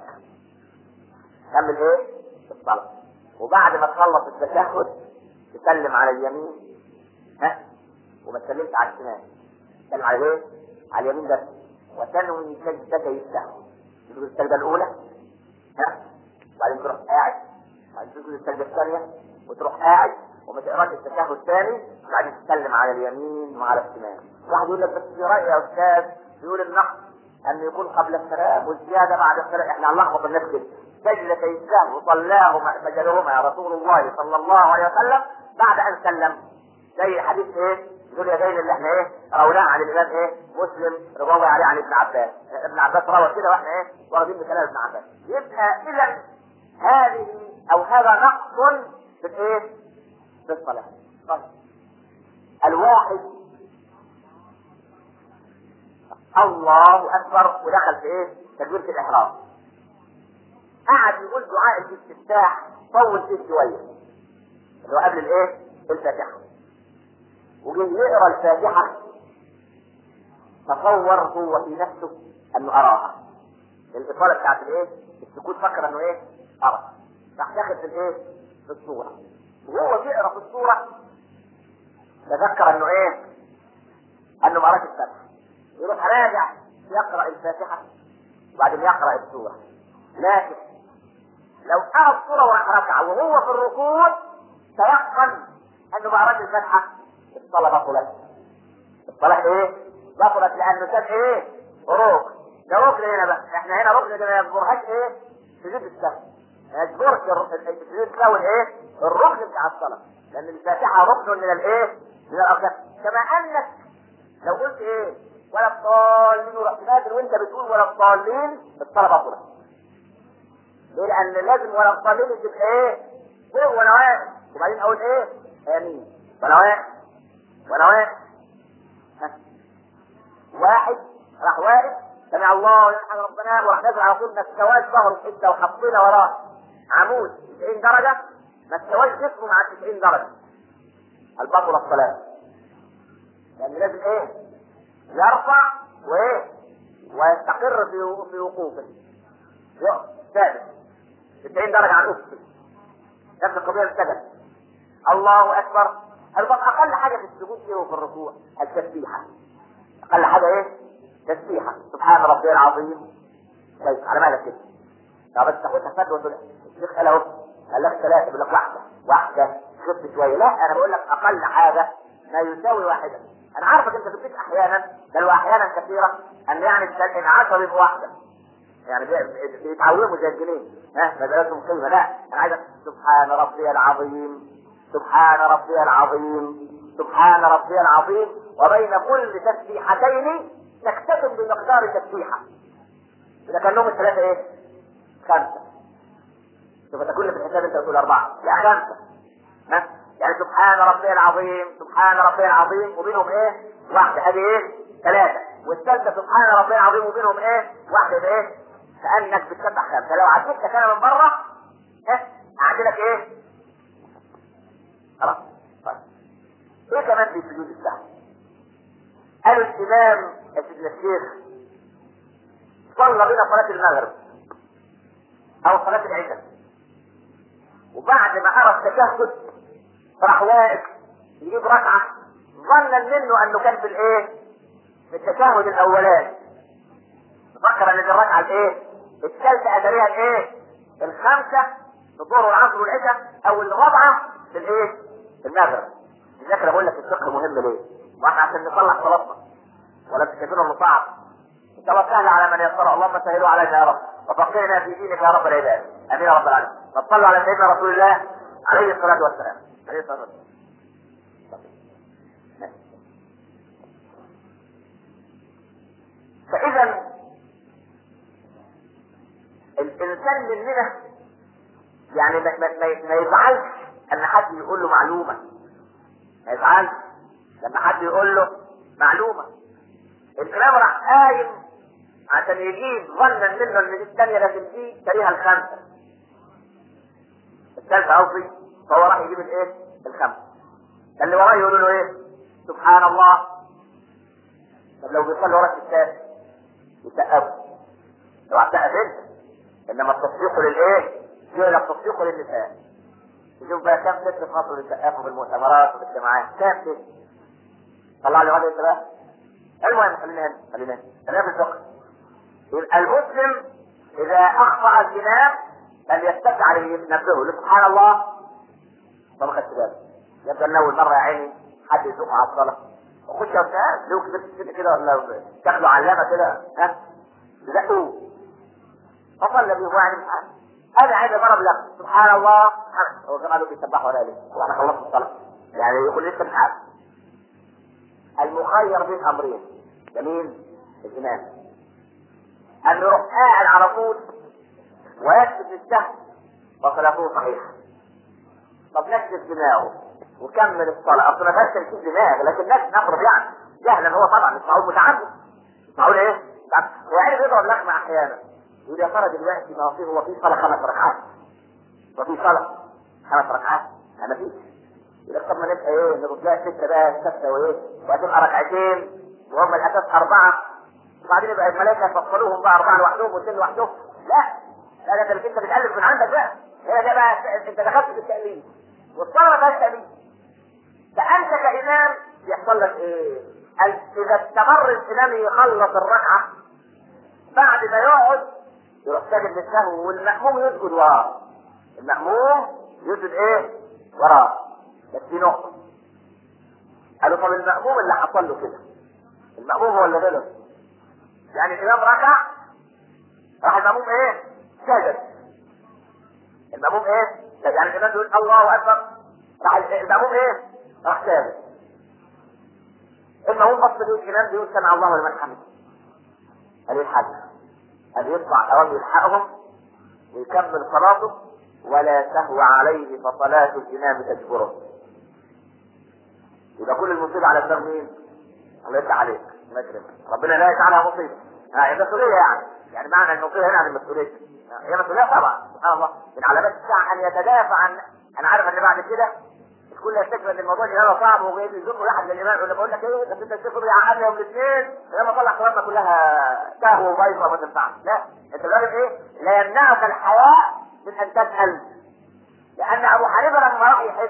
كمل ايه؟ الصلاه وبعد ما تخلص التشهد تسلم على اليمين ها وما تسلمش على الشمال تسلم على ايه؟ على اليمين بس وتنوي سجدتي السهو تسجد السجده الاولى ها وبعدين تروح قاعد وبعدين تسجد السجده الثانيه وتروح قاعد وما تقراش التشهد الثاني وبعدين تسلم على اليمين وعلى الشمال واحد يقول لك بس في راي يا استاذ بيقول النقص ان يكون قبل السلام والزياده بعد السلام احنا هنلخبط الناس كده سجدتي السهو صلاهما سجدهما رسول الله صلى الله عليه وسلم بعد ان سلم زي حديث ايه ذو اليدين اللي احنا ايه رويناه عن الامام ايه مسلم رضي الله عليه عن ابن عباس ابن عباس روى كده واحنا ايه واخدين بكلام ابن عباس يبقى اذا هذه او هذا نقص في الايه في الصلاه طيب الواحد الله اكبر ودخل في ايه تكبيره الاحرام قعد يقول دعاء الاستفتاح طول فيه شويه اللي هو قبل الايه الفاتحه وجه يقرا الفاتحه تصور هو في نفسه انه اراها الاطاله بتاعت الايه السكوت فكر انه ايه ارى راح داخل في الايه في الصوره وهو بيقرا في الصوره تذكر انه ايه انه ما قراش الفتح يروح راجع يقرا الفاتحه وبعدين يقرا السوره لكن لو قرا السوره وراح ركع وهو في الركوع تيقن انه ما قراش الفاتحه الصلاه بطلت الصلاه ايه؟ بطلت لانه كان ايه؟ ركن ده ركن هنا بقى احنا هنا ركن ده ما يجبرهاش ايه؟ سجود السهو ما يجبرش سجود السهو الايه؟ الركن بتاع الصلاه لان الفاتحه ركن من الايه؟ من الاركان كما انك لو قلت ايه؟ ولا الضالين ورحت نازل وانت بتقول ولا الضالين الصلاه بطلت ليه؟ لان لازم ولا الضالين تبقى ايه؟ فوق وانا واقف وبعدين اقول ايه؟ امين وانا واقف وانا واقف ها. واحد راح واقف سمع الله ولمن ربنا وراح نازل على طول ما استواش ظهره في حته وحطينا وراه عمود 90 درجه ما استواش جسمه مع 90 درجه البطل الصلاه لان لازم ايه؟ يرفع وايه؟ ويستقر في في وقوفه يقف ثابت 90 درجه عن افقه نفس القضيه السجن الله اكبر البطل اقل حاجه في السجود ايه وفي الركوع التسبيحه اقل حاجه ايه؟ تسبيحه سبحان ربي العظيم كويس على مالك كده طب انت تاخدها فد وتقول الشيخ قال اهو قال لك ثلاثه بيقول لك واحده واحده خفت شويه لا انا بقول لك اقل حاجه ما يساوي واحده انا عارفك انت بتديك احيانا بل واحيانا كثيره ان يعني ان 10 يبقى واحده يعني بي- بيتعوموا زي الجنيه ها ما بقى لهم قيمه لا انا عايز سبحان ربي العظيم سبحان ربي العظيم سبحان ربي العظيم وبين كل تسبيحتين تكتب بمقدار تسبيحه اذا كان لهم الثلاثه ايه؟ خمسه سوف تكون في الحساب انت بتقول اربعه لا خمسه ها يعني سبحان ربي العظيم سبحان ربي العظيم وبينهم ايه؟ واحده هذه ايه؟ ثلاثه والثالثه سبحان ربي العظيم وبينهم ايه؟ واحده يبقى ايه؟ كانك بتسبح خمسه لو عديتك انا من بره ها اعدلك ايه؟ خلاص طيب ايه كمان في سجود السهو؟ قالوا الامام يا سيدنا الشيخ صلى بنا صلاه المغرب او صلاه العشاء وبعد ما ارى التشهد راح واقف يجيب ركعه ظنا منه انه كان في الايه؟ في التشهد الاولاني فكر ان دي الركعه الايه؟ الثالثه ادريها الايه؟ الخامسه في الظهر والعصر والعشاء او الرابعه في الايه؟ في المغرب لذلك انا بقول لك الفقه مهم ليه؟ واحنا عشان نصلح صلاتنا ولا تكتبنا انه صعب ان شاء الله سهل على من يسر اللهم سهله علينا يا رب وفقهنا في دينك يا رب العباد امين يا رب العالمين فصلوا على سيدنا رسول الله عليه الصلاه والسلام عليه الصلاه والسلام فاذا الانسان مننا يعني ما, ما, ما- ما يزعلش ان حد يقول له معلومه ما يزعلش لما حد يقول له معلومه الامام راح قايم عشان يجيب ظنا منه ان دي الثانيه لكن دي تاريخها الخامسه الثالثه قصدي فهو راح يجيب الايه؟ الخامسه اللي وراه يقولوا له ايه؟ سبحان الله طب لو بيصلي وراك الثالث يسقفوا لو هتسقف انت انما التصفيق للايه؟ يقول لك تصفيق للنساء تشوف بقى كام ست في مصر بيسقفوا بالمؤتمرات وبالجماعات كام ست طلع لي واحده انت بقى المهم خلينا هنا خلينا هنا خلينا في الفقه يبقى المسلم اذا اخطا الجناب فليستدعي عليه ينبهه يقول سبحان الله طب خدت بالك يبقى من اول مره يا عيني حد يزق على الصلاه وخش يا استاذ لو كده كده كده ولا تاخدوا علامه كده ها زقوه فصلى به هو يعني مش عارف انا عايز اضرب لك سبحان الله هو كمان قالوا بيسبحوا ولا ليه وانا خلصت الصلاه يعني يقول لسه مش عارف المخير بين امرين جميل الامام ان يروح قاعد على طول ويكتب السهل وصلاته صحيحه طب نكتب دماغه وكمل الصلاه اصل ما فيهاش تركيز دماغ لكن الناس نفرض يعني جهلا هو طبعا مش معقول متعمد مش معقول ايه؟ متعمد. هو عارف يضرب لخمه احيانا يقول يا ترى دلوقتي ما هو في هو في صلاه خمس ركعات وفي صلاه خمس ركعات ما فيش يقول لك طب ما نبقى ايه نبقى تلاقي سته بقى سته وايه وهتبقى ركعتين وهم الاساس اربعه وبعدين يبقى الملائكه يفصلوهم بقى اربعه لوحدهم واثنين لوحدهم لا لا ده انت انت بتالف من عندك بقى هي ده بقى انت دخلت في التاليف والصلاه ما فيهاش تاليف فانت كامام يحصل لك ايه؟ قال اذا استمر الامام يخلص الركعه بعد ما يقعد يروح ساجد للسهو والمأموم يسجد وراه المأموم يسجد ايه؟ وراه بس في نقطة قالوا طب المأموم اللي حصل له كده المأموم هو اللي غلط يعني الإمام ركع راح المأموم ايه؟ سجد المأموم ايه؟ يعني الإمام يقول الله أكبر راح المأموم ايه؟ راح ساجد المأموم بص له الإمام بيقول سمع الله لمن حمده قال الحج قال يطلع أوام يلحقهم ويكمل صلاته ولا تهوى عليه فصلاة الإمام تجبره يبقى كل المصيبة على دماغ مين؟ الله يفتح عليك الله يكرمك ربنا لا يجعلها مصيبة اه هي مسؤولية يعني يعني معنى المصيبة هنا عن المسؤولية هي مسؤولية طبعا سبحان الله من علامات الساعة أن يتدافع عن أنا عارف أن بعد كده الكل يفتكر ان الموضوع هذا صعب وجاي يزقوا واحد للامام يقول بقول لك ايه بس انت الشيخ بيعقدنا يوم الاثنين لما طلع صلاتنا كلها سهو وبايظه وما تنفعش لا انت لازم ايه لا يمنعك الحياء من ان تسال لان ابو حنيفه لما راح يحج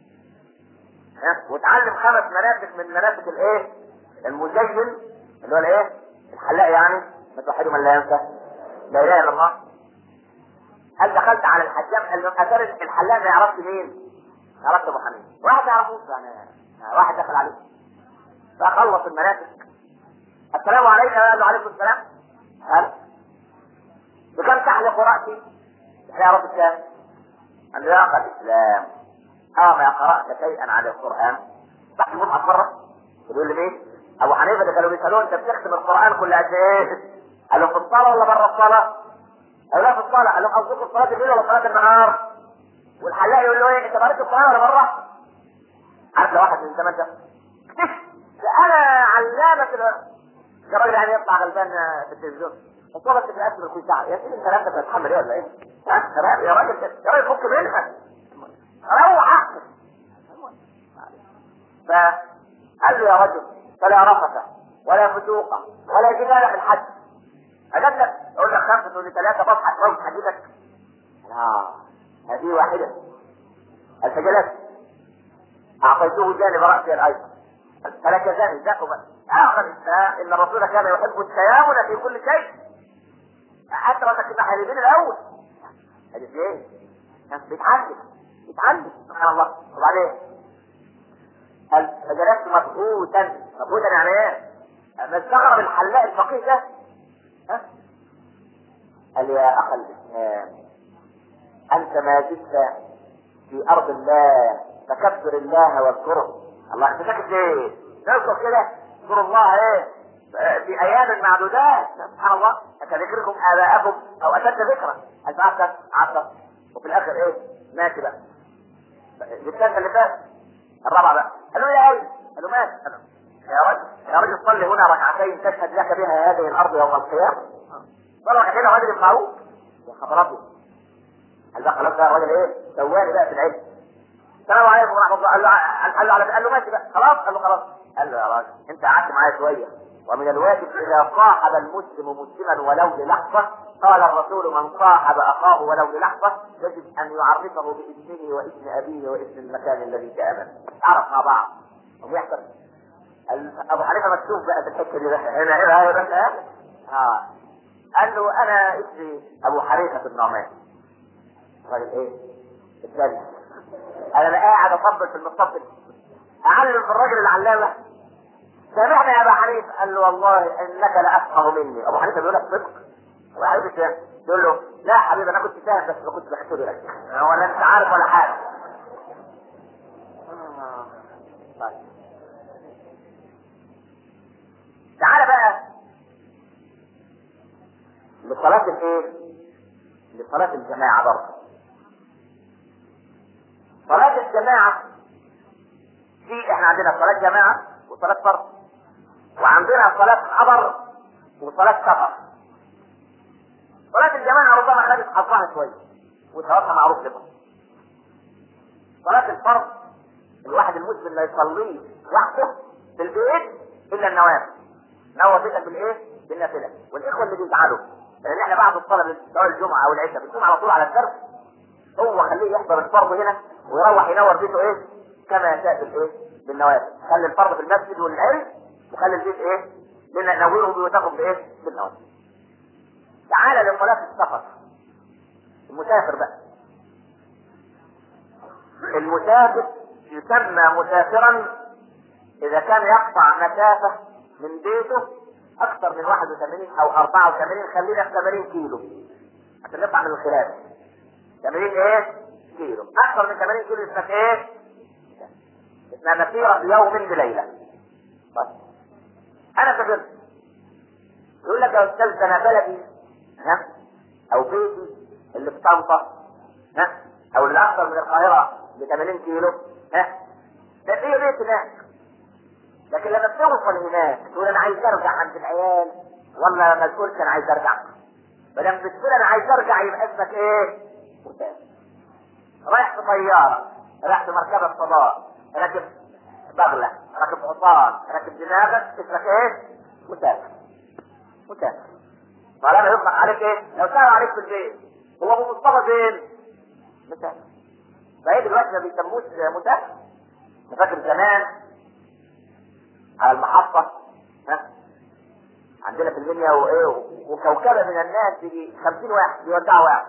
ها وتعلم خمس مناسك من مناسك الايه المزين اللي هو الايه الحلاق يعني ما توحدوا من لا ينسى لا اله الا الله هل دخلت على الحجام قال له اثر الحلاق ما يعرفش مين عرفت ابو حنيفه واحد يعرفوش يعني واحد دخل عليه فخلص المناسك السلام عليك قال له عليكم السلام قال بكم تحلق راسي يا رب السلام قال له يا اخي الاسلام اه ما قرات شيئا عن القران تحت المصحف مره يقول لي مين ابو حنيفه ده كانوا بيسالوه انت بتختم القران كل قد ايه قال له في الصلاه ولا بره الصلاه قال لا في الصلاه قال له قصدكم صلاه الليل ولا صلاه النهار والحلاق يقول له ايه انت قريت القران ولا مره؟ عارف لو واحد من زمان ده انا علامه يا راجل يعني يطلع غلبان في التلفزيون الصوره في الاسم كل ساعه يا سيدي انت انت بتتحمل ايه ولا ايه؟ يا راجل يا راجل فك منها روح احسن فقال له يا رجل فلا رفث ولا فسوق ولا جدال في الحج اجد لك اقول لك خمسه تقول لي ثلاثه بضحك روح حديثك لا هذه واحدة الفجلات أعطيته جانب رأسي الأيسر فلك ذلك ذاك آخر إن الرسول كان يحب التيامن في كل شيء أتركك الناحيتين الأول هذه ليه؟ بيتعلم بيتعلم سبحان الله وبعدين فجلست مبهوتا مبهوتا يعني ايه؟ ما استغرب الحلاق الفقيه ده ها؟ قال يا أخ الإسلام انت ما زلت في ارض الله فكبر الله واذكره الله انت ساكت ليه؟ نذكر كده اذكر الله ايه؟ في ايام معدودات سبحان الله كذكركم اباءكم او اشد ذكرا هل فعلت عصر وفي الاخر ايه؟ ماشي بقى الثالثه اللي فات الرابعه بقى قال له يا ايه؟ قال له ماشي قال له يا رجل يا رجل صلي هنا ركعتين تشهد لك بها هذه الارض يوم القيامه صلي ركعتين راجل معروف يا خبر ابيض قال بقى خلاص بقى الراجل ايه سواني بقى في العلم السلام عليكم ورحمه الله قال له قال له على قال له ماشي بقى خلاص قال له خلاص قال له يا راجل انت قعدت معايا شويه ومن الواجب اذا صاحب المسلم مسلما ولو للحظه قال الرسول من صاحب اخاه ولو للحظه يجب ان يعرفه باسمه واسم ابيه واسم المكان الذي تامن اعرف مع بعض ويحصل ابو حنيفه مكتوب بقى في الحته دي هنا هنا هنا بس اه قال له انا اسمي ابو حنيفه بن نعمان الراجل ايه؟ الثاني انا بقى قاعد اطبل في المصطبل اعلم في الراجل العلامه سامحني يا ابا حنيفه قال له والله انك لافقه مني ابو حنيفه بيقول لك صدق ابو حنيفه فاهم يقول له لا حبيبي انا كنت فاهم بس ما كنت بحسب لك ولا انت عارف ولا حاجه طيب تعالى بقى لصلاة الايه؟ لصلاة الجماعة برضه. صلاة الجماعة في احنا عندنا صلاة جماعة وصلاة فرض وعندنا صلاة حضر وصلاة سفر. صلاة الجماعة ربما خدت حظها شوية وثوابها معروف لكم. صلاة الفرض الواحد المسلم لا يصليه وحده في البيت الا النوافل. نوى بيتك بالايه؟ بالنافله والاخوه اللي بيزعلوا لان احنا بعد الصلاه سواء الجمعه او العشاء بنقوم على طول على الدرس هو خليه يحضر الفرض هنا ويروح ينور بيته ايه؟ كما يشاء بالايه؟ بالنوافل خلي الفرض في المسجد والعلم وخلي البيت ايه لنا نوره بيوتكم بايه بالنوم تعالى لانقلاب السفر المسافر بقى المسافر يسمى مسافرا اذا كان يقطع مسافة من بيته اكثر من 81 او 84 خلينا في 80 كيلو عشان نطلع من الخلاف 80 ايه كيلو اكثر من 80 كيلو اسمها ايه اسمها مسيرة يوم بليلة طيب انا سافرت يقول لك يا استاذ ده انا بلدي ها او بيتي اللي في طنطا ها او اللي اكثر من القاهره ب 80 كيلو ها ده في بيت هناك لكن لما بتوصل هناك تقول انا عايز ارجع عند العيال ولا ما تقولش انا عايز ارجع ما دام بتقول انا عايز ارجع يبقى اسمك ايه؟ مسافر رايح في طياره رايح في مركبه فضاء راكب بغله راكب حصان راكب دماغك اسمك ايه؟ مسافر مسافر طالما يطلق عليك ايه؟ لو سأل عليك في البيت هو ابو مصطفى فين؟ مسافر فهي دلوقتي ما بيسموش مسافر أنا فاكر زمان على المحطة ها عندنا في المنيا وايه وكوكبة من الناس يجي 50 واحد يودعوا واحد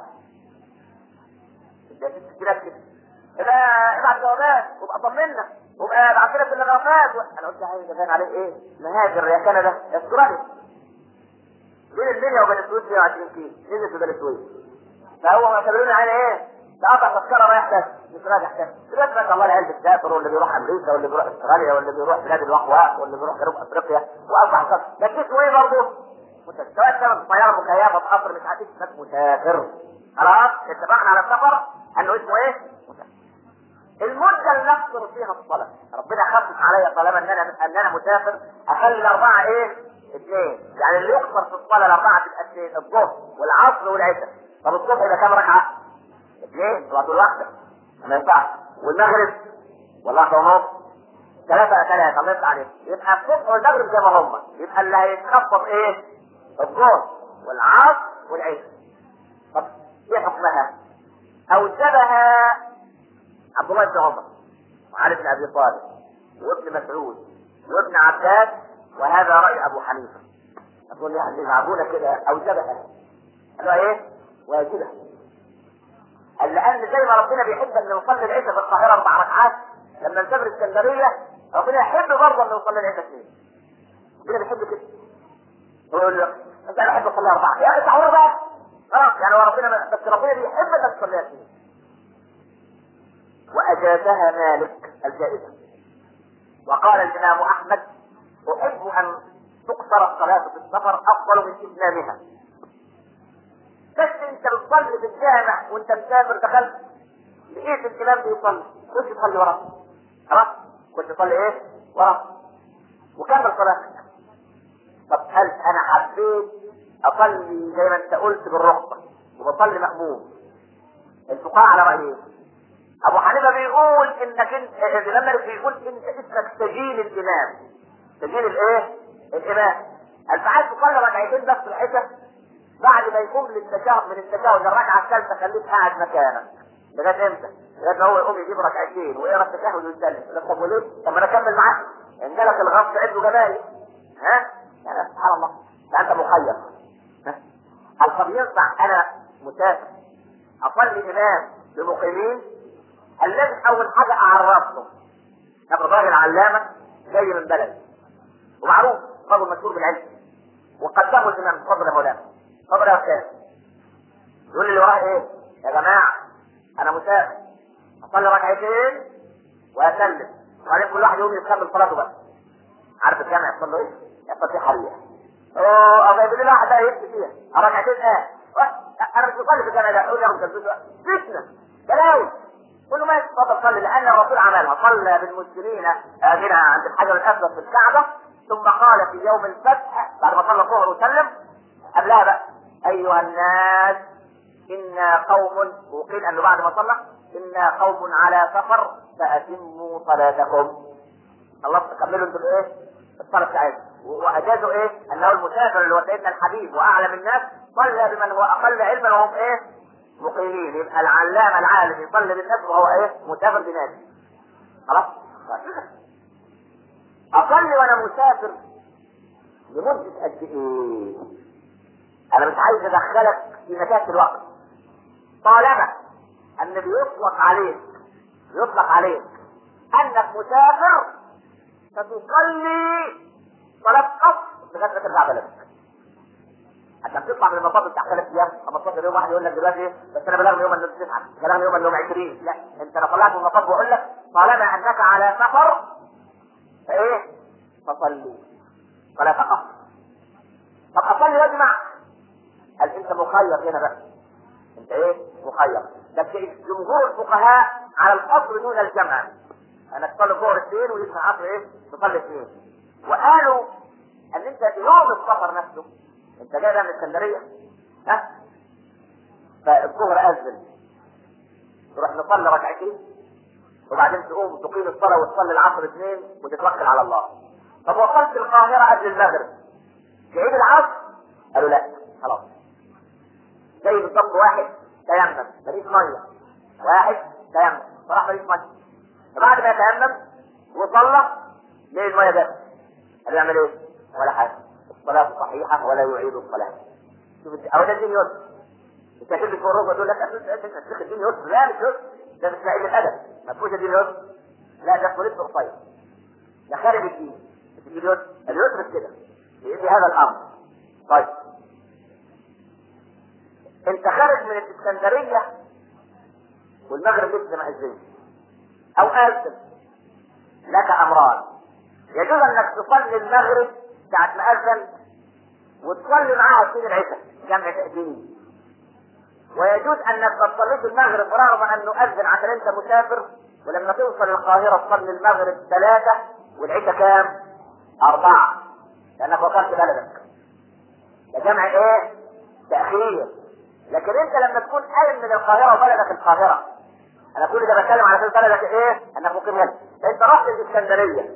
ده ست كده كده يبقى ابعت جوابات وابقى طمنا وابقى ابعت لنا تلغرافات انا قلت عايز باين عليه ايه؟ مهاجر يا كندا يا استراليا بين المنيا وبين السويس 120 كيلو نزل في بين السويس فهو معتبرين على ايه؟ ده قطع تذكره رايح بس مش راجع تاني دلوقتي بقى الله العيال بتسافر واللي بيروح امريكا واللي بيروح استراليا واللي بيروح بلاد الوحواء واللي بيروح جنوب افريقيا واصبح سفر لكن اسمه ايه برضه؟ مسافر سواء كانت طياره مكيفه بقطر مش عارف اسمك مسافر خلاص اتفقنا على السفر انه اسمه ايه؟ مسافر المدة اللي نقصر فيها الصلاة ربنا خفف عليا طالما ان انا ان انا مسافر اخلي الاربعة ايه؟ اثنين يعني اللي يقصر في الصلاة الاربعة تبقى اثنين الظهر والعصر والعشاء طب الصبح يبقى كام ركعة؟ اثنين صلاة الواحدة ما ينفعش والمغرب والواحدة ونص ثلاثة ثلاثة الله يفتح عليك يبقى الصبح والمغرب زي ما هم يبقى اللي هيتخفض ايه؟ الظهر والعصر والعشاء طب ايه حكمها؟ اوجبها عبد الله بن عمر وعلي بن ابي طالب وابن مسعود وابن عباس وهذا راي ابو حنيفه اقول يعني يلعبونا كده اوجبها قالوا ايه؟ واجبها قال لان زي ما ربنا بيحب ان نصلي العشاء في القاهره اربع ركعات لما نسافر اسكندريه ربنا يحب برضه ان نصلي العشاء اثنين ربنا بيحب كده يقول لك انت انا احب اصلي اربعه يا اخي تعور بقى خلاص يعني هو ربنا بس ربنا بيحب انك تصليها اثنين وأجازها مالك الجائزة وقال الإمام أحمد أحب أن تقصر الصلاة في السفر أفضل من إتمامها بس أنت بتصلي في الجامع وأنت مسافر دخلت لقيت الإمام بيصلي خش تصلي وراه خلاص خش تصلي إيه؟ وراه وكمل صلاتك طب هل أنا حبيت أصلي زي ما أنت قلت بالرخصة وبصلي مأموم الفقهاء على رأيين ابو حنيفه بيقول انك انت الامام مالك بيقول انت اسمك سجين الامام سجين الايه الامام الفعال تصلي ركعتين بس في العشاء بعد ما يقوم للتشهد من التشهد الركعه الثالثه خليك قاعد مكانك لغايه امتى؟ لغايه ما هو يقوم يجيب ركعتين ويقرا التشهد ويسلم يقول لك طب وليه؟ طب ما انا اكمل معاك ان جالك الغصب عنده جمالي ها؟ يعني سبحان الله ده انت مخير ها؟ هل قد ينفع انا مسافر اصلي امام بمقيمين الذي اول حاجه اعرفته ابو راجل علامه جاي من بلد ومعروف رجل مشهور بالعلم وقدمه الامام فضل يا مولانا فضل يا استاذ يقول لي اللي وراه ايه؟ يا جماعه انا مسافر اصلي ركعتين واسلم وبعدين كل واحد يقوم يكمل صلاته بقى عارف الجامع يحصل له ايه؟ يحصل فيه حريه اوه ابو يقول لي واحد بقى يبكي فيها ركعتين اه انا مش بصلي في الجامع ده اقول له فتنه بلاوي كل ما يتفضل صلي لان الرسول عملها صلى بالمسلمين هنا عند الحجر الاسود في الكعبه ثم قال في يوم الفتح بعد ما صلى الظهر وسلم قبلها بقى ايها الناس انا قوم وقيل انه بعد ما صلى انا قوم على سفر فاتموا صلاتكم خلاص كملوا انتوا الايه؟ الصلاه بتاعتكم واجازوا ايه؟ انه المسافر اللي هو سيدنا الحبيب واعلم الناس صلى بمن هو اقل علما وهم ايه؟ مقيمين يبقى العلامة العالم يصلي بالناس وهو ايه؟ مسافر بنادي. خلاص؟ أصلي وأنا مسافر لمدة قد ايه؟ انا مش عايز ادخلك في مكان الوقت طالما ان بيطلق عليك يطلق عليك انك مسافر فتصلي صلاة قصر لغاية ما ترجع بلدك عشان تطلع من المطار بتاع ثلاث ايام 15 يوم واحد يقول لك دلوقتي إيه؟ بس انا بلغني يوم النص تسعه بلغني يوم اليوم 20 لا انت لو طلعت من المطار بقول لك طالما انك على سفر فايه؟ فصلي صلاة قصر طب اصلي واجمع قال انت مخير هنا بقى انت ايه؟ مخير بس جمهور الفقهاء على القصر دون الجمع انك تصلي الظهر اثنين ويجي العصر ايه؟ تصلي اثنين وقالوا ان انت يوم السفر نفسه انت جاي بقى من اسكندريه ها فالظهر اذن تروح نصلي ركعتين وبعدين تقوم تقيم الصلاه وتصلي العصر اثنين وتتوكل على الله طب وصلت القاهره قبل المغرب تعيد العصر قالوا لا خلاص زي بالضبط واحد تيمم مفيش ميه واحد تيمم فراح مفيش ميه فبعد ما يتيمم وصلى ليه الميه جت قال يعمل ايه؟ ولا حاجه الصلاه صحيحه ولا يعيد الصلاه شوف او ده الدين يسر انت تجيب في الركبه تقول لك الشيخ الدين يسر لا مش يسر ده مش قليل الادب ما تقولش الدين يسر لا ده اسمه لسه قصير ده خارج الدين مش الدين يسر اليسر كده بيدي هذا الامر طيب انت خارج من الاسكندريه والمغرب لسه ما اذنش او اذن لك امران يجوز انك تصلي المغرب ساعة ما اذن وتصلي معاها سنين العشاء جمع تأذين ويجوز انك ما تصليش المغرب رغم انه اذن عشان انت مسافر ولما توصل القاهرة تصلي المغرب ثلاثة والعشاء كام؟ أربعة لأنك وصلت بلدك ده جمع إيه؟ تأخير لكن أنت لما تكون قايم من القاهرة وبلدك القاهرة أنا كل ده بتكلم على أساس بلدك إيه؟ أنك مقيم هنا أنت رحت الإسكندرية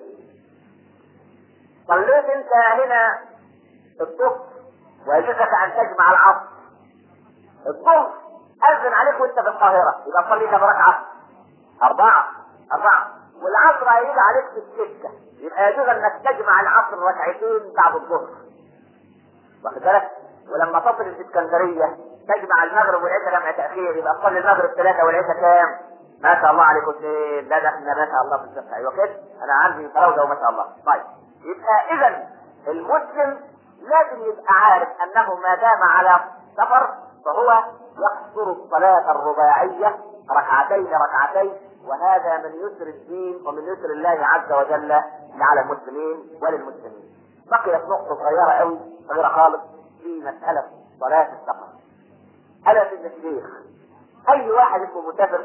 صليت أنت هنا الصبح ويجوز لك أن تجمع العصر الظهر أذن عليك وأنت في القاهرة يبقى صلي كم ركعة؟ أربعة أربعة والعصر هيجي عليك في السكة يبقى يجوز انك تجمع العصر ركعتين بعد الظهر واخد بالك ولما تصل الاسكندريه تجمع المغرب والعشاء جمع تاخير يبقى تصلي المغرب ثلاثه والعشاء كام؟ ما شاء الله عليكم اثنين لا ده احنا ما شاء الله في الصحه ايوه كده انا عندي فراوده وما شاء الله طيب يبقى اذا المسلم لازم يبقى عارف انه ما دام على سفر فهو يقصر الصلاه الرباعيه ركعتين ركعتين وهذا من يسر الدين ومن يسر الله عز وجل على المسلمين وللمسلمين. بقيت نقطة صغيرة قوي صغيرة خالص في مسألة صلاة السفر. ألا في الشيخ أي واحد اسمه مسافر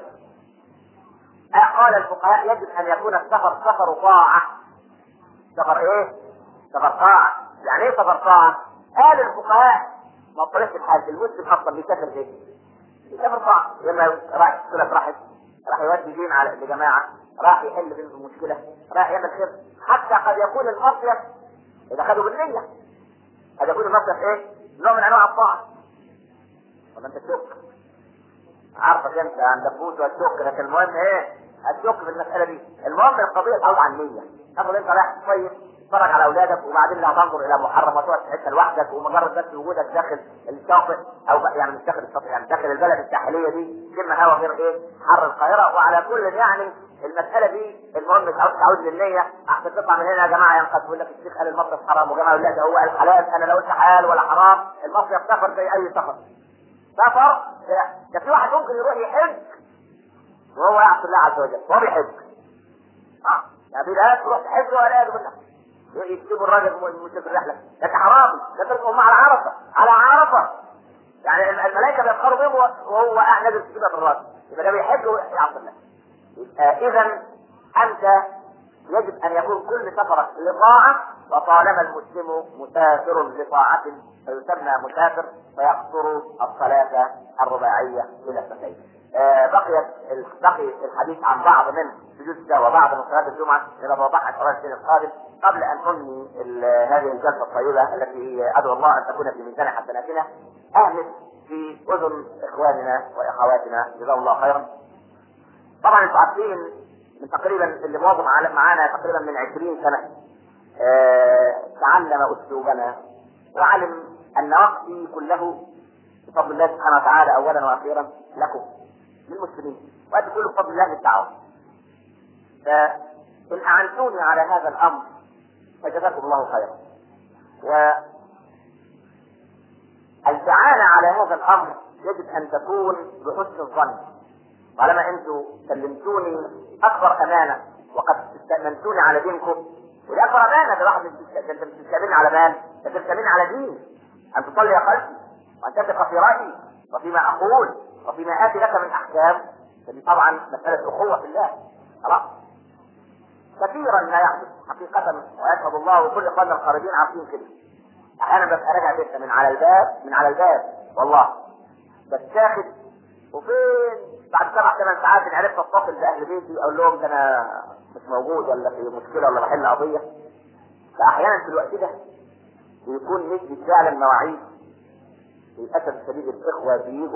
قال الفقهاء يجب أن يكون السفر سفر طاعة. سفر إيه؟ سفر طاعة. يعني إيه سفر طاعة؟ قال الفقهاء ما طريقة الحال المسلم أصلا بيسافر إيه؟ بيسافر طاعة. لما رايح صلة رحم راح يودي دين على لجماعة راح يحل بينهم مشكلة راح يعمل خير حتى قد يكون المصيف إذا خدوا بالنية قد يكون المصيف إيه؟ نوع من أنواع الطاعة ولا أنت تشك عارفك أنت عندك فوت وتشك لكن المهم إيه؟ هتشك في المسألة دي المهم القضية تعود عن النية تاخد أنت رايح تصيف تتفرج على اولادك وبعدين لا تنظر الى محرم وتقعد في حته لوحدك ومجرد بس وجودك داخل الشاطئ او يعني مش داخل الشاطئ يعني داخل البلد الساحليه دي كلمه هوا غير ايه حر القاهره وعلى كل يعني المساله دي المهم تعود تعود للنيه احسن تطلع من هنا يا جماعه ينقذ يقول لك الشيخ قال المصيف حرام وجماعه يقول لك هو قال حلال انا لا قلت حلال ولا حرام المصيف سفر زي اي سفر سفر ده في واحد ممكن يروح يحج وهو يعصي الله عز وجل وهو بيحج اه يعني بيلاقيك تروح تحج ولا يجب منك يكتبوا الراجل مش في الرحله لكن حرام ده تركوا على عرفه على عرفه يعني الملائكه بيفخروا بهم وهو قاعد نازل كده في الراس يبقى ده بيحج ويعصي الله اذا انت يجب ان يكون كل سفرك لطاعه وطالما المسلم مسافر لطاعه فيسمى مسافر فيقصر الصلاه الرباعيه الى السفرين. آه بقيت بقي الحديث عن بعض من سجود السهو وبعض من صلاه الجمعه الى موضوعها صلاه السنه القادم قبل ان انهي هذه الجلسه الطيبه التي ادعو الله ان تكون في ميزان حسناتنا اهمس في اذن اخواننا واخواتنا جزاهم الله خيرا. طبعا انتم عارفين من تقريبا اللي مواظب معانا تقريبا من 20 سنه آه تعلم اسلوبنا وعلم ان وقتي كله بفضل الله سبحانه وتعالى اولا واخيرا لكم للمسلمين وانتم كله بفضل الله للدعوه فان اعنتوني على هذا الامر فجزاكم الله خيرا و الدعانة على هذا الامر يجب ان تكون بحسن الظن طالما انتم سلمتوني اكبر امانه وقد استامنتوني على دينكم ودي اكبر امانه ده واحد انت مش بتستامن على مال انت بتستامن على دين ان تصلي قلبي وان تثق في رايي وفيما اقول وفيما اتي لك من احكام فدي طبعا مساله اخوه في الله خلاص كثيرا ما يحدث حقيقة ويشهد الله وكل قلنا الخارجين عارفين كده احيانا ببقى راجع بيتنا من على الباب من على الباب والله بتاخد وفين بعد سبع ثمان ساعات ان عرفت اتصل باهل بيتي اقول لهم ده انا مش موجود ولا في مشكله ولا بحل قضيه فاحيانا في الوقت ده بيكون نسبة فعلا مواعيد للاسف الشديد الاخوه بيجوا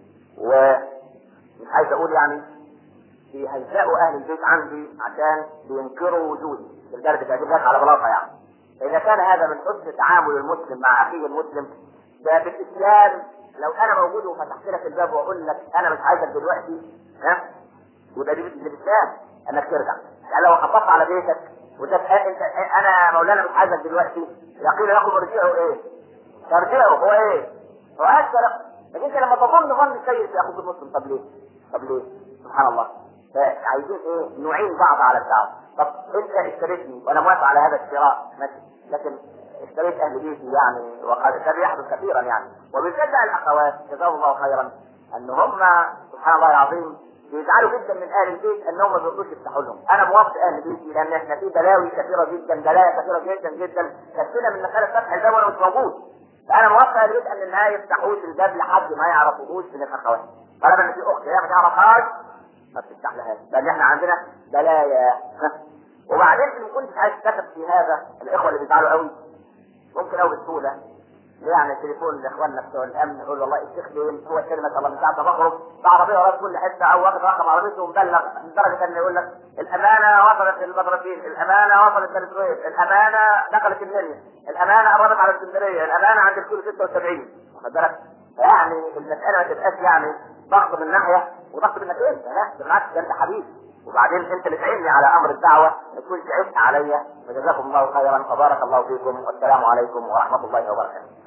ومش عايز اقول يعني بيهزقوا اهل البيت عندي عشان بينكروا وجودي بالجرد بتعجبك على بلاطه يعني فاذا كان هذا من حسن تعامل المسلم مع اخيه المسلم ده بالاسلام لو انا موجود وفتحت لك الباب واقول لك انا مش عايزك دلوقتي ها يبقى دي بالاسلام انك ترجع يعني لو خبطت على بيتك وده انت انا مولانا مش عايزك دلوقتي يقول لكم ارجعوا ايه؟ ترجعوا هو ايه؟ هو اكثر لكن انت لما تظن ظن سيء في اخوك المسلم طب ليه؟ طب ليه؟ سبحان الله فعايزين ايه؟ نعين بعض على الدعوه طب انت اشتريتني وانا موافق على هذا الشراء ماشي لكن اشتريت اهل بيتي يعني وقد كان يحدث كثيرا يعني وبالذات الاخوات جزاهم الله خيرا ان هم سبحان الله العظيم بيزعلوا جدا من اهل البيت انهم ما بيرضوش يفتحوا لهم انا موافق اهل بيتي لان احنا في بلاوي كثيره جدا بلايا كثيره جدا جدا كثيره من مساله فتح الباب وانا مش موجود فانا موافق اهل البيت ان النهايه يفتحوش الباب لحد ما يعرفوهوش من الاخوات طالما ان في اخت هي ما تعرفهاش ما بتفتح لهاش لان احنا عندنا بلايا وبعدين ان كنت عايز تكتب في هذا الاخوه اللي بيزعلوا قوي ممكن قوي بسهوله يعني تليفون لاخواننا بتوع الامن يقول والله الشيخ فين هو كلمه الله من ساعه ما بخرج بعربيه ورا كل حته او واخد رقم عربيته ومبلغ لدرجه انه يقول لك الامانه وصلت للمدرسين الامانه وصلت للسويس الامانه دخلت المنيا الامانه قربت على اسكندريه الامانه عند الكيلو 76 واخد بالك يعني المساله ما تبقاش يعني ضغط من ناحيه وضغط منك انت لا بالعكس ده انت حبيبي وبعدين انت اللي تعيني على امر الدعوه ما تكونش عبء عليا فجزاكم الله خيرا وبارك الله فيكم والسلام عليكم ورحمه الله وبركاته